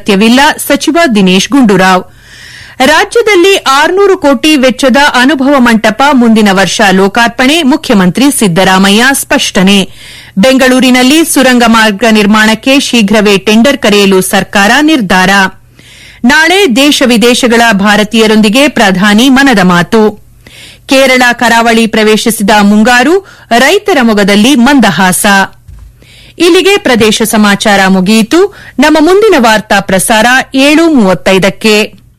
ಅಗತ್ಯವಿಲ್ಲ ಸಚಿವ ದಿನೇಶ್ ಗುಂಡೂರಾವ್ ರಾಜ್ಯದಲ್ಲಿ ಆರುನೂರು ಕೋಟಿ ವೆಚ್ಚದ ಅನುಭವ ಮಂಟಪ ಮುಂದಿನ ವರ್ಷ ಲೋಕಾರ್ಪಣೆ ಮುಖ್ಯಮಂತ್ರಿ ಸಿದ್ದರಾಮಯ್ಯ ಸ್ಪಷ್ಟನೆ ಬೆಂಗಳೂರಿನಲ್ಲಿ ಸುರಂಗ ಮಾರ್ಗ ನಿರ್ಮಾಣಕ್ಕೆ ಶೀಘ್ರವೇ ಟೆಂಡರ್ ಕರೆಯಲು ಸರ್ಕಾರ ನಿರ್ಧಾರ ನಾಳೆ ದೇಶ ವಿದೇಶಗಳ ಭಾರತೀಯರೊಂದಿಗೆ ಪ್ರಧಾನಿ ಮನದ ಮಾತು ಕೇರಳ ಕರಾವಳಿ ಪ್ರವೇಶಿಸಿದ ಮುಂಗಾರು ರೈತರ ಮೊಗದಲ್ಲಿ ಮಂದಹಾಸ ಇಲ್ಲಿಗೆ ಪ್ರದೇಶ ಸಮಾಚಾರ ಮುಗಿಯಿತು ನಮ್ಮ ಮುಂದಿನ ವಾರ್ತಾ ಪ್ರಸಾರ ಏಳು ಮೂವತ್ತೈದಕ್ಕೆ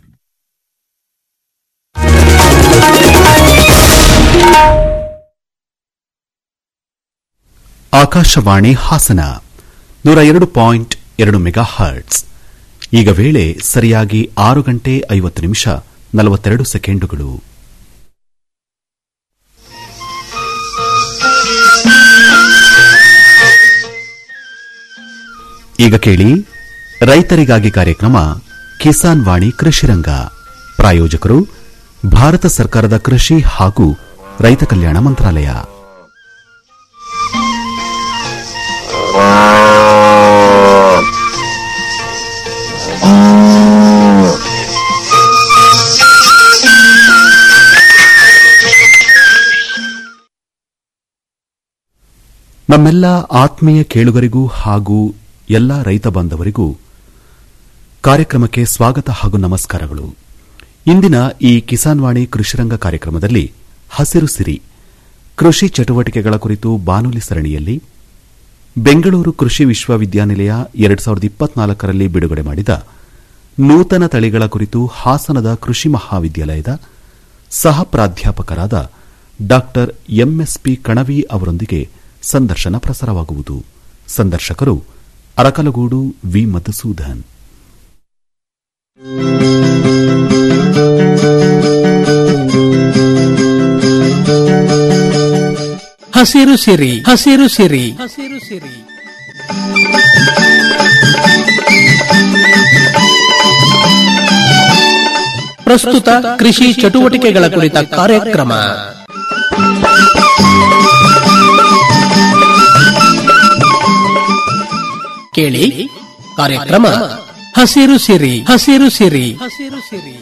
ಆಕಾಶವಾಣಿ ಹಾಸನ ನೂರ ಎರಡು ಪಾಯಿಂಟ್ ಎರಡು ಮೆಗಾ ಹರ್ಟ್ಸ್ ಈಗ ವೇಳೆ ಸರಿಯಾಗಿ ಆರು ಗಂಟೆ ಐವತ್ತು ನಿಮಿಷ ನಲವತ್ತೆರಡು ಸೆಕೆಂಡುಗಳು ಈಗ ಕೇಳಿ ರೈತರಿಗಾಗಿ ಕಾರ್ಯಕ್ರಮ ಕಿಸಾನ್ ವಾಣಿ ಕೃಷಿರಂಗ ಪ್ರಾಯೋಜಕರು ಭಾರತ ಸರ್ಕಾರದ ಕೃಷಿ ಹಾಗೂ ರೈತ ಕಲ್ಯಾಣ ಮಂತ್ರಾಲಯ ನಮ್ಮೆಲ್ಲ ಆತ್ಮೀಯ ಕೇಳುಗರಿಗೂ ಹಾಗೂ ಎಲ್ಲ ರೈತ ಬಾಂಧವರಿಗೂ ಕಾರ್ಯಕ್ರಮಕ್ಕೆ ಸ್ವಾಗತ ಹಾಗೂ ನಮಸ್ಕಾರಗಳು ಇಂದಿನ ಈ ಕಿಸಾನ್ ವಾಣಿ ಕೃಷಿರಂಗ ಕಾರ್ಯಕ್ರಮದಲ್ಲಿ ಹಸಿರು ಸಿರಿ ಕೃಷಿ ಚಟುವಟಿಕೆಗಳ ಕುರಿತು ಬಾನುಲಿ ಸರಣಿಯಲ್ಲಿ ಬೆಂಗಳೂರು ಕೃಷಿ ವಿಶ್ವವಿದ್ಯಾನಿಲಯ ಎರಡು ಸಾವಿರದ ಇಪ್ಪತ್ನಾಲ್ಕರಲ್ಲಿ ಬಿಡುಗಡೆ ಮಾಡಿದ ನೂತನ ತಳಿಗಳ ಕುರಿತು ಹಾಸನದ ಕೃಷಿ ಮಹಾವಿದ್ಯಾಲಯದ ಸಹ ಪ್ರಾಧ್ಯಾಪಕರಾದ ಡಾ ಎಂಎಸ್ಪಿ ಕಣವಿ ಅವರೊಂದಿಗೆ ಸಂದರ್ಶನ ಪ್ರಸಾರವಾಗುವುದು ಸಂದರ್ಶಕರು ಅರಕಲಗೂಡು ವಿ ಮಧುಸೂದನ್ ಹಸಿರು ಸಿರಿ ಹಸಿರು ಸಿರಿ ಹಸಿರು ಸಿರಿ ಪ್ರಸ್ತುತ ಕೃಷಿ ಚಟುವಟಿಕೆಗಳ ಕುರಿತ ಕಾರ್ಯಕ್ರಮ ಕೇಳಿ ಕಾರ್ಯಕ್ರಮ ಹಸಿರು ಸಿರಿ ಹಸಿರು ಸಿರಿ ಹಸಿರು ಸಿರಿ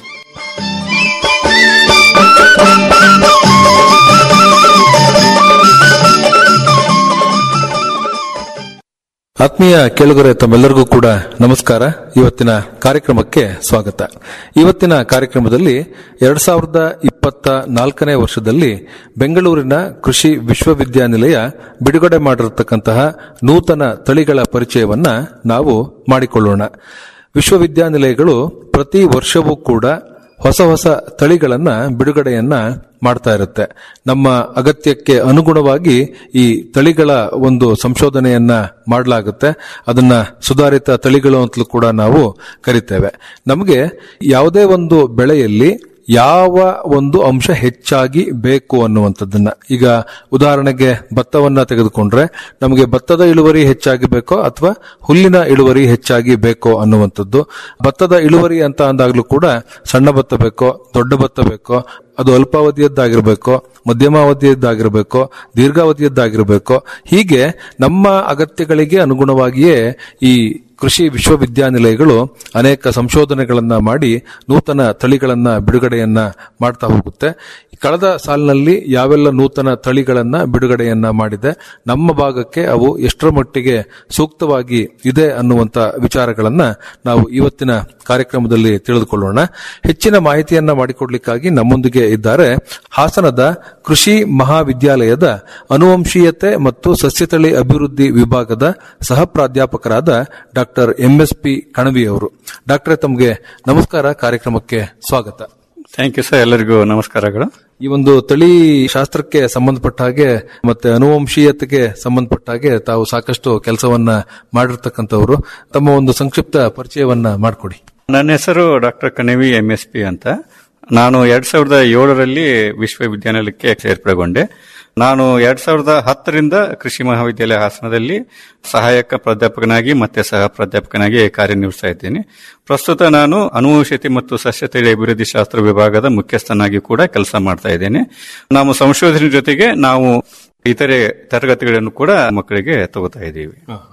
ಆತ್ಮೀಯ ಕೇಳುಗರೆ ತಮ್ಮೆಲ್ಲರಿಗೂ ಕೂಡ ನಮಸ್ಕಾರ ಇವತ್ತಿನ ಕಾರ್ಯಕ್ರಮಕ್ಕೆ ಸ್ವಾಗತ ಇವತ್ತಿನ ಕಾರ್ಯಕ್ರಮದಲ್ಲಿ ಎರಡ್ ಸಾವಿರದ ಇಪ್ಪತ್ತ ನಾಲ್ಕನೇ ವರ್ಷದಲ್ಲಿ ಬೆಂಗಳೂರಿನ ಕೃಷಿ ವಿಶ್ವವಿದ್ಯಾನಿಲಯ ಬಿಡುಗಡೆ ಮಾಡಿರತಕ್ಕಂತಹ ನೂತನ ತಳಿಗಳ ಪರಿಚಯವನ್ನ ನಾವು ಮಾಡಿಕೊಳ್ಳೋಣ ವಿಶ್ವವಿದ್ಯಾನಿಲಯಗಳು ಪ್ರತಿ ವರ್ಷವೂ ಕೂಡ ಹೊಸ ಹೊಸ ತಳಿಗಳನ್ನ ಬಿಡುಗಡೆಯನ್ನ ಮಾಡ್ತಾ ಇರುತ್ತೆ ನಮ್ಮ ಅಗತ್ಯಕ್ಕೆ ಅನುಗುಣವಾಗಿ ಈ ತಳಿಗಳ ಒಂದು ಸಂಶೋಧನೆಯನ್ನ ಮಾಡಲಾಗುತ್ತೆ ಅದನ್ನ ಸುಧಾರಿತ ತಳಿಗಳು ಅಂತಲೂ ಕೂಡ ನಾವು ಕರಿತೇವೆ ನಮಗೆ ಯಾವುದೇ ಒಂದು ಬೆಳೆಯಲ್ಲಿ ಯಾವ ಒಂದು ಅಂಶ ಹೆಚ್ಚಾಗಿ ಬೇಕು ಅನ್ನುವಂಥದ್ದನ್ನ ಈಗ ಉದಾಹರಣೆಗೆ ಭತ್ತವನ್ನ ತೆಗೆದುಕೊಂಡ್ರೆ ನಮಗೆ ಭತ್ತದ ಇಳುವರಿ ಹೆಚ್ಚಾಗಿ ಬೇಕೋ ಅಥವಾ ಹುಲ್ಲಿನ ಇಳುವರಿ ಹೆಚ್ಚಾಗಿ ಬೇಕೋ ಅನ್ನುವಂಥದ್ದು ಭತ್ತದ ಇಳುವರಿ ಅಂತ ಅಂದಾಗ್ಲೂ ಕೂಡ ಸಣ್ಣ ಭತ್ತ ಬೇಕೋ ದೊಡ್ಡ ಭತ್ತ ಬೇಕೋ ಅದು ಅಲ್ಪಾವಧಿಯದ್ದಾಗಿರ್ಬೇಕೋ ಮಧ್ಯಮಾವಧಿಯದ್ದಾಗಿರ್ಬೇಕೋ ದೀರ್ಘಾವಧಿಯದ್ದಾಗಿರ್ಬೇಕೋ ಹೀಗೆ ನಮ್ಮ ಅಗತ್ಯಗಳಿಗೆ ಅನುಗುಣವಾಗಿಯೇ ಈ ಕೃಷಿ ವಿಶ್ವವಿದ್ಯಾನಿಲಯಗಳು ಅನೇಕ ಸಂಶೋಧನೆಗಳನ್ನ ಮಾಡಿ ನೂತನ ತಳಿಗಳನ್ನ ಬಿಡುಗಡೆಯನ್ನ ಮಾಡ್ತಾ ಹೋಗುತ್ತೆ ಕಳೆದ ಸಾಲಿನಲ್ಲಿ ಯಾವೆಲ್ಲ ನೂತನ ತಳಿಗಳನ್ನ ಬಿಡುಗಡೆಯನ್ನ ಮಾಡಿದೆ ನಮ್ಮ ಭಾಗಕ್ಕೆ ಅವು ಎಷ್ಟರ ಮಟ್ಟಿಗೆ ಸೂಕ್ತವಾಗಿ ಇದೆ ಅನ್ನುವಂತ ವಿಚಾರಗಳನ್ನ ನಾವು ಇವತ್ತಿನ ಕಾರ್ಯಕ್ರಮದಲ್ಲಿ ತಿಳಿದುಕೊಳ್ಳೋಣ ಹೆಚ್ಚಿನ ಮಾಹಿತಿಯನ್ನ ಮಾಡಿಕೊಡ್ಲಿಕ್ಕಾಗಿ ನಮ್ಮೊಂದಿಗೆ ಇದ್ದಾರೆ ಹಾಸನದ ಕೃಷಿ ಮಹಾವಿದ್ಯಾಲಯದ ಅನುವಂಶೀಯತೆ ಮತ್ತು ಸಸ್ಯತಳಿ ಅಭಿವೃದ್ಧಿ ವಿಭಾಗದ ಸಹ ಪ್ರಾಧ್ಯಾಪಕರಾದ ಡಾಕ್ಟರ್ ಎಂಎಸ್ಪಿ ಕಣವಿ ಅವರು ಡಾಕ್ಟರ್ ತಮಗೆ ನಮಸ್ಕಾರ ಕಾರ್ಯಕ್ರಮಕ್ಕೆ ಸ್ವಾಗತ ಥ್ಯಾಂಕ್ ಯು ಸರ್ ಎಲ್ಲರಿಗೂ ನಮಸ್ಕಾರಗಳು ಈ ಒಂದು ತಳಿ ಶಾಸ್ತ್ರಕ್ಕೆ ಸಂಬಂಧಪಟ್ಟ ಹಾಗೆ ಮತ್ತೆ ಅನುವಂಶೀಯತೆಗೆ ಸಂಬಂಧಪಟ್ಟ ಹಾಗೆ ತಾವು ಸಾಕಷ್ಟು ಕೆಲಸವನ್ನ ಮಾಡಿರ್ತಕ್ಕಂಥವ್ರು ತಮ್ಮ ಒಂದು ಸಂಕ್ಷಿಪ್ತ ಪರಿಚಯವನ್ನ ಮಾಡಿಕೊಡಿ ನನ್ನ ಹೆಸರು doctor Kanavi M S P ಅಂತ ನಾನು ಎರಡ್ ಸಾವಿರದ ಏಳರಲ್ಲಿ ವಿಶ್ವವಿದ್ಯಾನಿಲಯಕ್ಕೆ ಸೇರ್ಪಡೆಗೊಂಡೆ ನಾನು ಎರಡ್ ಸಾವಿರದ ಹತ್ತರಿಂದ ಕೃಷಿ ಮಹಾವಿದ್ಯಾಲಯ ಹಾಸನದಲ್ಲಿ ಸಹಾಯಕ ಪ್ರಾಧ್ಯಾಪಕನಾಗಿ ಮತ್ತೆ ಸಹ ಪ್ರಾಧ್ಯಾಪಕನಾಗಿ ಕಾರ್ಯನಿರ್ವಹಿಸ್ತಾ ಇದ್ದೀನಿ ಪ್ರಸ್ತುತ ನಾನು ಅನುವಂಶತೆ ಮತ್ತು ಸಸ್ಯತಳಿ ಅಭಿವೃದ್ಧಿ ಶಾಸ್ತ್ರ ವಿಭಾಗದ ಮುಖ್ಯಸ್ಥನಾಗಿ ಕೂಡ ಕೆಲಸ ಮಾಡ್ತಾ ಇದ್ದೇನೆ ನಾವು ಸಂಶೋಧನೆ ಜೊತೆಗೆ ನಾವು ಇತರೆ ತರಗತಿಗಳನ್ನು ಕೂಡ ಮಕ್ಕಳಿಗೆ ತಗೋತಾ ಇದ್ದೀವಿ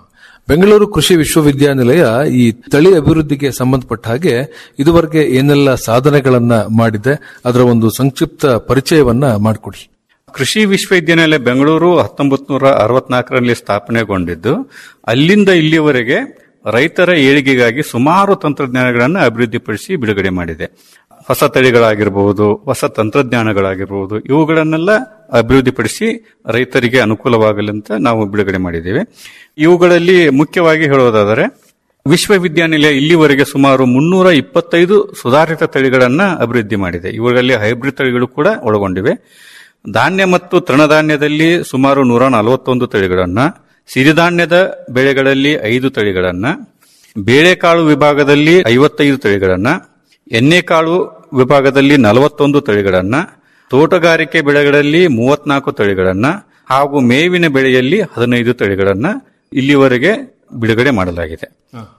ಬೆಂಗಳೂರು ಕೃಷಿ ವಿಶ್ವವಿದ್ಯಾನಿಲಯ ಈ ತಳಿ ಅಭಿವೃದ್ಧಿಗೆ ಸಂಬಂಧಪಟ್ಟ ಹಾಗೆ ಇದುವರೆಗೆ ಏನೆಲ್ಲ ಸಾಧನೆಗಳನ್ನ ಮಾಡಿದೆ ಅದರ ಒಂದು ಸಂಕ್ಷಿಪ್ತ ಪರಿಚಯವನ್ನ ಮಾಡಿಕೊಡಿ ಕೃಷಿ ವಿಶ್ವವಿದ್ಯಾನಿಲಯ ಬೆಂಗಳೂರು ಹತ್ತೊಂಬತ್ತು ನೂರ ಅರವತ್ನಾಲ್ಕರಲ್ಲಿ ಸ್ಥಾಪನೆಗೊಂಡಿದ್ದು ಅಲ್ಲಿಂದ ಇಲ್ಲಿಯವರೆಗೆ ರೈತರ ಏಳಿಗೆಗಾಗಿ ಸುಮಾರು ತಂತ್ರಜ್ಞಾನಗಳನ್ನು ಅಭಿವೃದ್ಧಿಪಡಿಸಿ ಬಿಡುಗಡೆ ಮಾಡಿದೆ ಹೊಸ ತಳಿಗಳಾಗಿರಬಹುದು ಹೊಸ ತಂತ್ರಜ್ಞಾನಗಳಾಗಿರಬಹುದು ಇವುಗಳನ್ನೆಲ್ಲ ಅಭಿವೃದ್ಧಿಪಡಿಸಿ ರೈತರಿಗೆ ಅನುಕೂಲವಾಗಲಂತ ನಾವು ಬಿಡುಗಡೆ ಮಾಡಿದ್ದೇವೆ ಇವುಗಳಲ್ಲಿ ಮುಖ್ಯವಾಗಿ ಹೇಳೋದಾದರೆ ವಿಶ್ವವಿದ್ಯಾನಿಲಯ ಇಲ್ಲಿವರೆಗೆ ಸುಮಾರು ಮುನ್ನೂರ ಇಪ್ಪತ್ತೈದು ಸುಧಾರಿತ ತಳಿಗಳನ್ನ ಅಭಿವೃದ್ಧಿ ಮಾಡಿದೆ ಇವುಗಳಲ್ಲಿ ಹೈಬ್ರಿಡ್ ತಳಿಗಳು ಕೂಡ ಒಳಗೊಂಡಿವೆ ಧಾನ್ಯ ಮತ್ತು ತೃಣಧಾನ್ಯದಲ್ಲಿ ಸುಮಾರು ನೂರ ನಲವತ್ತೊಂದು ತಳಿಗಳನ್ನ ಸಿರಿಧಾನ್ಯದ ಬೆಳೆಗಳಲ್ಲಿ ಐದು ತಳಿಗಳನ್ನ ಬೇಳೆಕಾಳು ವಿಭಾಗದಲ್ಲಿ ಐವತ್ತೈದು ತಳಿಗಳನ್ನ ಎಣ್ಣೆಕಾಳು ವಿಭಾಗದಲ್ಲಿ ನಲವತ್ತೊಂದು ತಳಿಗಳನ್ನ ತೋಟಗಾರಿಕೆ ಬೆಳೆಗಳಲ್ಲಿ ಮೂವತ್ನಾಲ್ಕು ತಳಿಗಳನ್ನ ಹಾಗೂ ಮೇವಿನ ಬೆಳೆಯಲ್ಲಿ ಹದಿನೈದು ತಳಿಗಳನ್ನ ಇಲ್ಲಿವರೆಗೆ ಬಿಡುಗಡೆ ಮಾಡಲಾಗಿದೆ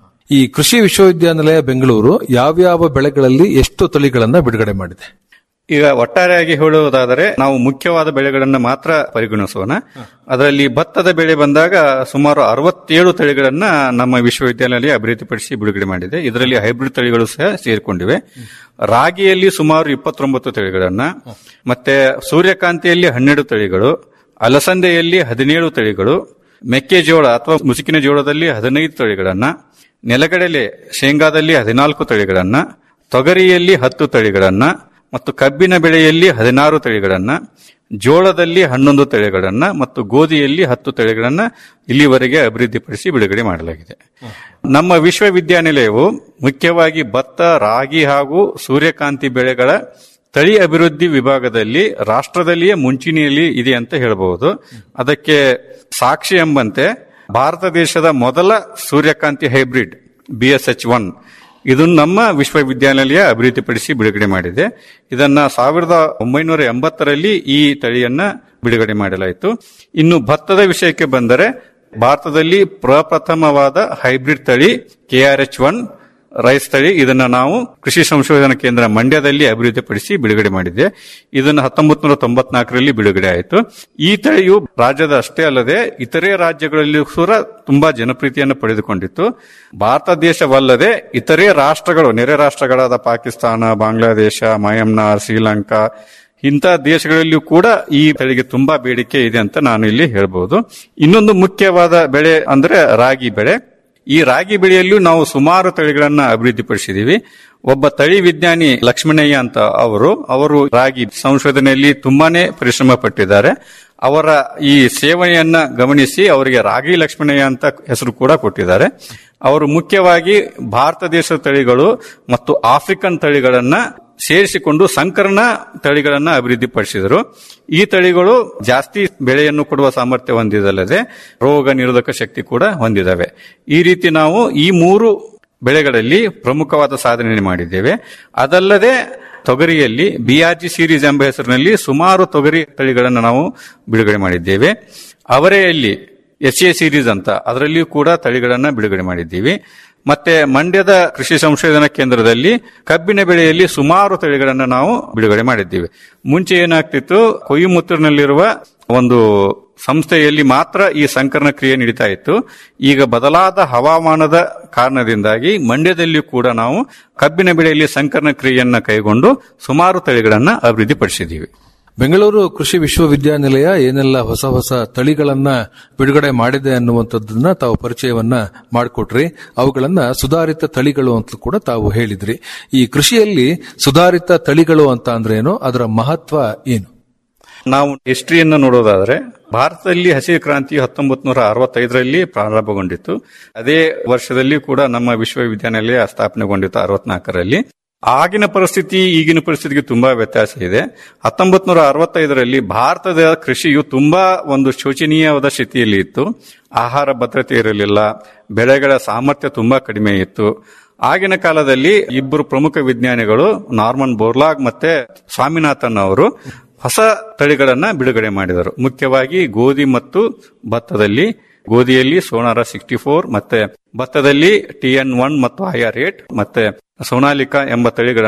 ಈ ಕೃಷಿ ವಿಶ್ವವಿದ್ಯಾನಿಲಯ ಬೆಂಗಳೂರು ಯಾವ್ಯಾವ ಬೆಳೆಗಳಲ್ಲಿ ಎಷ್ಟು ತಳಿಗಳನ್ನ ಬಿಡುಗಡೆ ಮಾಡಿದೆ ಈಗ ಒಟ್ಟಾರೆಯಾಗಿ ಹೇಳುವುದಾದರೆ ನಾವು ಮುಖ್ಯವಾದ ಬೆಳೆಗಳನ್ನು ಮಾತ್ರ ಪರಿಗಣಿಸೋಣ ಅದರಲ್ಲಿ ಭತ್ತದ ಬೆಳೆ ಬಂದಾಗ ಸುಮಾರು ಅರವತ್ತೇಳು ತಳಿಗಳನ್ನ ನಮ್ಮ ವಿಶ್ವವಿದ್ಯಾಲಯ ಅಭಿವೃದ್ಧಿಪಡಿಸಿ ಬಿಡುಗಡೆ ಮಾಡಿದೆ ಇದರಲ್ಲಿ ಹೈಬ್ರಿಡ್ ತಳಿಗಳು ಸಹ ಸೇರಿಕೊಂಡಿವೆ ರಾಗಿಯಲ್ಲಿ ಸುಮಾರು ಇಪ್ಪತ್ತೊಂಬತ್ತು ತಳಿಗಳನ್ನ ಮತ್ತೆ ಸೂರ್ಯಕಾಂತಿಯಲ್ಲಿ ಹನ್ನೆರಡು ತಳಿಗಳು ಅಲಸಂದೆಯಲ್ಲಿ ಹದಿನೇಳು ತಳಿಗಳು ಮೆಕ್ಕೆಜೋಳ ಅಥವಾ ಮುಸುಕಿನ ಜೋಳದಲ್ಲಿ ಹದಿನೈದು ತಳಿಗಳನ್ನ ನೆಲಗಡಲೆ ಶೇಂಗಾದಲ್ಲಿ ಹದಿನಾಲ್ಕು ತಳಿಗಳನ್ನ ತೊಗರಿಯಲ್ಲಿ ಹತ್ತು ತಳಿಗಳನ್ನ ಮತ್ತು ಕಬ್ಬಿನ ಬೆಳೆಯಲ್ಲಿ ಹದಿನಾರು ತಳಿಗಳನ್ನ ಜೋಳದಲ್ಲಿ ಹನ್ನೊಂದು ತಳಿಗಳನ್ನ ಮತ್ತು ಗೋಧಿಯಲ್ಲಿ ಹತ್ತು ತಳಿಗಳನ್ನ ಇಲ್ಲಿವರೆಗೆ ಅಭಿವೃದ್ಧಿಪಡಿಸಿ ಬಿಡುಗಡೆ ಮಾಡಲಾಗಿದೆ ನಮ್ಮ ವಿಶ್ವವಿದ್ಯಾನಿಲಯವು ಮುಖ್ಯವಾಗಿ ಭತ್ತ ರಾಗಿ ಹಾಗೂ ಸೂರ್ಯಕಾಂತಿ ಬೆಳೆಗಳ ತಳಿ ಅಭಿವೃದ್ಧಿ ವಿಭಾಗದಲ್ಲಿ ರಾಷ್ಟ್ರದಲ್ಲಿಯೇ ಮುಂಚೂಣಿಯಲ್ಲಿ ಇದೆ ಅಂತ ಹೇಳಬಹುದು ಅದಕ್ಕೆ ಸಾಕ್ಷಿ ಎಂಬಂತೆ ಭಾರತ ದೇಶದ ಮೊದಲ ಸೂರ್ಯಕಾಂತಿ hybrid B S H one ಇದು ನಮ್ಮ ವಿಶ್ವವಿದ್ಯಾನಿಲಯ ಅಭಿವೃದ್ಧಿಪಡಿಸಿ ಬಿಡುಗಡೆ ಮಾಡಿದೆ ಇದನ್ನ ಸಾವಿರದ ಒಂಬೈನೂರ ಎಂಬತ್ತರಲ್ಲಿ ಈ ತಳಿಯನ್ನ ಬಿಡುಗಡೆ ಮಾಡಲಾಯಿತು ಇನ್ನು ಭತ್ತದ ವಿಷಯಕ್ಕೆ ಬಂದರೆ ಭಾರತದಲ್ಲಿ ಪ್ರಪ್ರಥಮವಾದ ಹೈಬ್ರಿಡ್ ತಳಿ ಕೆಆರ್ಎಚ್ ಒನ್ ರೈಸ್ ತಳಿ ಇದನ್ನ ನಾವು ಕೃಷಿ ಸಂಶೋಧನಾ ಕೇಂದ್ರ ಮಂಡ್ಯದಲ್ಲಿ ಅಭಿವೃದ್ಧಿಪಡಿಸಿ ಬಿಡುಗಡೆ ಮಾಡಿದೆ ಇದನ್ನು ಹತ್ತೊಂಬತ್ತು ನೂರ ತೊಂಬತ್ನಾಲ್ಕರಲ್ಲಿ ಬಿಡುಗಡೆ ಆಯಿತು ಈ ತಳಿಯು ರಾಜ್ಯದ ಅಷ್ಟೇ ಅಲ್ಲದೆ ಇತರೆ ರಾಜ್ಯಗಳಲ್ಲಿಯೂ ಕೂಡ ತುಂಬಾ ಜನಪ್ರಿಯತೆಯನ್ನು ಪಡೆದುಕೊಂಡಿತ್ತು ಭಾರತ ದೇಶವಲ್ಲದೆ ಇತರೆ ರಾಷ್ಟ್ರಗಳು ನೆರೆ ರಾಷ್ಟ್ರಗಳಾದ ಪಾಕಿಸ್ತಾನ ಬಾಂಗ್ಲಾದೇಶ ಮಯನ್ಮಾರ್ ಶ್ರೀಲಂಕಾ ಇಂಥ ದೇಶಗಳಲ್ಲಿಯೂ ಕೂಡ ಈ ತಳಿಗೆ ತುಂಬಾ ಬೇಡಿಕೆ ಇದೆ ಅಂತ ನಾನು ಇಲ್ಲಿ ಹೇಳ್ಬಹುದು ಇನ್ನೊಂದು ಮುಖ್ಯವಾದ ಬೆಳೆ ಅಂದ್ರೆ ರಾಗಿ ಬೆಳೆ ಈ ರಾಗಿ ಬೆಳೆಯಲ್ಲೂ ನಾವು ಸುಮಾರು ತಳಿಗಳನ್ನ ಅಭಿವೃದ್ಧಿಪಡಿಸಿದೀವಿ ಒಬ್ಬ ತಳಿ ವಿಜ್ಞಾನಿ ಲಕ್ಷ್ಮಣಯ್ಯ ಅಂತ ಅವರು ಅವರು ರಾಗಿ ಸಂಶೋಧನೆಯಲ್ಲಿ ತುಂಬಾನೇ ಪರಿಶ್ರಮ ಪಟ್ಟಿದ್ದಾರೆ ಅವರ ಈ ಸೇವೆಯನ್ನ ಗಮನಿಸಿ ಅವರಿಗೆ ರಾಗಿ ಲಕ್ಷ್ಮಣಯ್ಯ ಅಂತ ಹೆಸರು ಕೂಡ ಕೊಟ್ಟಿದ್ದಾರೆ ಅವರು ಮುಖ್ಯವಾಗಿ ಭಾರತ ದೇಶದ ತಳಿಗಳು ಮತ್ತು ಆಫ್ರಿಕನ್ ತಳಿಗಳನ್ನ ಸೇರಿಸಿಕೊಂಡು ಸಂಕರಣ ತಳಿಗಳನ್ನ ಅಭಿವೃದ್ಧಿಪಡಿಸಿದರು ಈ ತಳಿಗಳು ಜಾಸ್ತಿ ಬೆಳೆಯನ್ನು ಕೊಡುವ ಸಾಮರ್ಥ್ಯ ಹೊಂದಿದಲ್ಲದೆ ರೋಗ ನಿರೋಧಕ ಶಕ್ತಿ ಕೂಡ ಹೊಂದಿದವೆ ಈ ರೀತಿ ನಾವು ಈ ಮೂರು ಬೆಳೆಗಳಲ್ಲಿ ಪ್ರಮುಖವಾದ ಸಾಧನೆ ಮಾಡಿದ್ದೇವೆ ಅದಲ್ಲದೆ ತೊಗರಿಯಲ್ಲಿ ಬಿಆರ್ಜಿ ಸೀರೀಸ್ ಎಂಬ ಹೆಸರಿನಲ್ಲಿ ಸುಮಾರು ತೊಗರಿ ತಳಿಗಳನ್ನು ನಾವು ಬಿಡುಗಡೆ ಮಾಡಿದ್ದೇವೆ ಅವರೆಯಲ್ಲಿ ಎಸ್ ಎ ಸೀರೀಸ್ ಅಂತ ಅದರಲ್ಲಿಯೂ ಕೂಡ ತಳಿಗಳನ್ನ ಬಿಡುಗಡೆ ಮಾಡಿದ್ದೀವಿ ಮತ್ತೆ ಮಂಡ್ಯದ ಕೃಷಿ ಸಂಶೋಧನಾ ಕೇಂದ್ರದಲ್ಲಿ ಕಬ್ಬಿನ ಬೆಳೆಯಲ್ಲಿ ಸುಮಾರು ತಳಿಗಳನ್ನ ನಾವು ಬಿಡುಗಡೆ ಮಾಡಿದ್ದೀವಿ ಮುಂಚೆ ಏನಾಗ್ತಿತ್ತು ಕೊಯ್ಯುಮುತ್ತೂರಿನಲ್ಲಿರುವ ಒಂದು ಸಂಸ್ಥೆಯಲ್ಲಿ ಮಾತ್ರ ಈ ಸಂಕಲನ ಕ್ರಿಯೆ ನಡೀತಾ ಇತ್ತು ಈಗ ಬದಲಾದ ಹವಾಮಾನದ ಕಾರಣದಿಂದಾಗಿ ಮಂಡ್ಯದಲ್ಲಿಯೂ ಕೂಡ ನಾವು ಕಬ್ಬಿನ ಬೆಳೆಯಲ್ಲಿ ಸಂಕಲನ ಕ್ರಿಯೆಯನ್ನ ಕೈಗೊಂಡು ಸುಮಾರು ತಳಿಗಳನ್ನ ಅಭಿವೃದ್ಧಿಪಡಿಸಿದ್ದೀವಿ ಬೆಂಗಳೂರು ಕೃಷಿ ವಿಶ್ವವಿದ್ಯಾನಿಲಯ ಏನೆಲ್ಲ ಹೊಸ ಹೊಸ ತಳಿಗಳನ್ನ ಬಿಡುಗಡೆ ಮಾಡಿದೆ ಅನ್ನುವಂಥದ್ದನ್ನ ತಾವು ಪರಿಚಯವನ್ನ ಮಾಡಿಕೊಟ್ರಿ ಅವುಗಳನ್ನ ಸುಧಾರಿತ ತಳಿಗಳು ಅಂತ ಕೂಡ ತಾವು ಹೇಳಿದ್ರಿ ಈ ಕೃಷಿಯಲ್ಲಿ ಸುಧಾರಿತ ತಳಿಗಳು ಅಂತ ಅಂದ್ರೆ ಏನು ಅದರ ಮಹತ್ವ ಏನು ನಾವು ಹಿಸ್ಟ್ರಿಯನ್ನು ನೋಡೋದಾದ್ರೆ ಭಾರತದಲ್ಲಿ ಹಸಿರು ಕ್ರಾಂತಿ ಹತ್ತೊಂಬತ್ ನೂರ ಅರವತ್ತೈದರಲ್ಲಿ ಪ್ರಾರಂಭಗೊಂಡಿತ್ತು ಅದೇ ವರ್ಷದಲ್ಲಿ ಕೂಡ ನಮ್ಮ ವಿಶ್ವವಿದ್ಯಾನಿಲಯ ಸ್ಥಾಪನೆಗೊಂಡಿತ್ತು ಅರವತ್ನಾಲ್ಕರಲ್ಲಿ ಆಗಿನ ಪರಿಸ್ಥಿತಿ ಈಗಿನ ಪರಿಸ್ಥಿತಿಗೆ ತುಂಬಾ ವ್ಯತ್ಯಾಸ ಇದೆ ಹತ್ತೊಂಬತ್ ನೂರ ಅರವತ್ತೈದರಲ್ಲಿ ಭಾರತದ ಕೃಷಿಯು ತುಂಬಾ ಒಂದು ಶೋಚನೀಯವಾದ ಸ್ಥಿತಿಯಲ್ಲಿ ಇತ್ತು ಆಹಾರ ಭದ್ರತೆ ಇರಲಿಲ್ಲ ಬೆಳೆಗಳ ಸಾಮರ್ಥ್ಯ ತುಂಬಾ ಕಡಿಮೆ ಇತ್ತು ಆಗಿನ ಕಾಲದಲ್ಲಿ ಇಬ್ಬರು ಪ್ರಮುಖ ವಿಜ್ಞಾನಿಗಳು ನಾರ್ಮನ್ ಬೋರ್ಲಾಗ್ ಮತ್ತೆ ಸ್ವಾಮಿನಾಥನ್ ಅವರು ಹೊಸ ತಳಿಗಳನ್ನ ಬಿಡುಗಡೆ ಮಾಡಿದರು ಮುಖ್ಯವಾಗಿ ಗೋಧಿ ಮತ್ತು ಭತ್ತದಲ್ಲಿ ಗೋಧಿಯಲ್ಲಿ ಸೋನಾರ ಸಿಕ್ಸ್ಟಿ ಫೋರ್ ಮತ್ತೆ ಭತ್ತದಲ್ಲಿ ಟಿ ಎನ್ ಒನ್ ಮತ್ತು ಐಆರ್ ಏಟ್ ಮತ್ತೆ ಸೋನಾಲಿಕಾ ಎಂಬ ತಳಿಗಳನ್ನ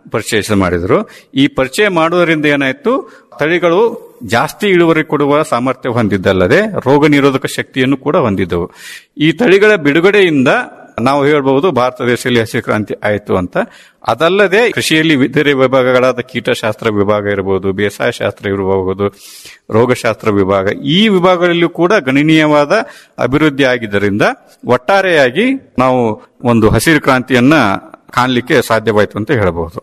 ಪರಿಚಯ ಮಾಡಿದ್ರು ಈ ಪರಿಚಯ ಮಾಡುವುದರಿಂದ ಏನಾಯ್ತು ತಳಿಗಳು ಜಾಸ್ತಿ ಇಳುವರಿ ಕೊಡುವ ಸಾಮರ್ಥ್ಯ ಹೊಂದಿದ್ದಲ್ಲದೆ ರೋಗ ನಿರೋಧಕ ಶಕ್ತಿಯನ್ನು ಕೂಡ ಹೊಂದಿದ್ದವು ಈ ತಳಿಗಳ ಬಿಡುಗಡೆಯಿಂದ ನಾವು ಹೇಳ್ಬಹುದು ಭಾರತ ದೇಶದಲ್ಲಿ ಹಸಿರು ಕ್ರಾಂತಿ ಆಯಿತು ಅಂತ ಅದಲ್ಲದೆ ಕೃಷಿಯಲ್ಲಿ ವಿವಿಧ ವಿಭಾಗಗಳಾದ ಕೀಟಶಾಸ್ತ್ರ ವಿಭಾಗ ಇರಬಹುದು ಬೇಸಾಯ ಶಾಸ್ತ್ರ ಇರಬಹುದು ರೋಗಶಾಸ್ತ್ರ ವಿಭಾಗ ಈ ವಿಭಾಗಗಳಲ್ಲೂ ಕೂಡ ಗಣನೀಯವಾದ ಅಭಿವೃದ್ಧಿ ಆಗಿದ್ದರಿಂದ ಒಟ್ಟಾರೆಯಾಗಿ ನಾವು ಒಂದು ಹಸಿರು ಕ್ರಾಂತಿಯನ್ನ ಕಾಣಲಿಕ್ಕೆ ಸಾಧ್ಯವಾಯಿತು ಅಂತ ಹೇಳಬಹುದು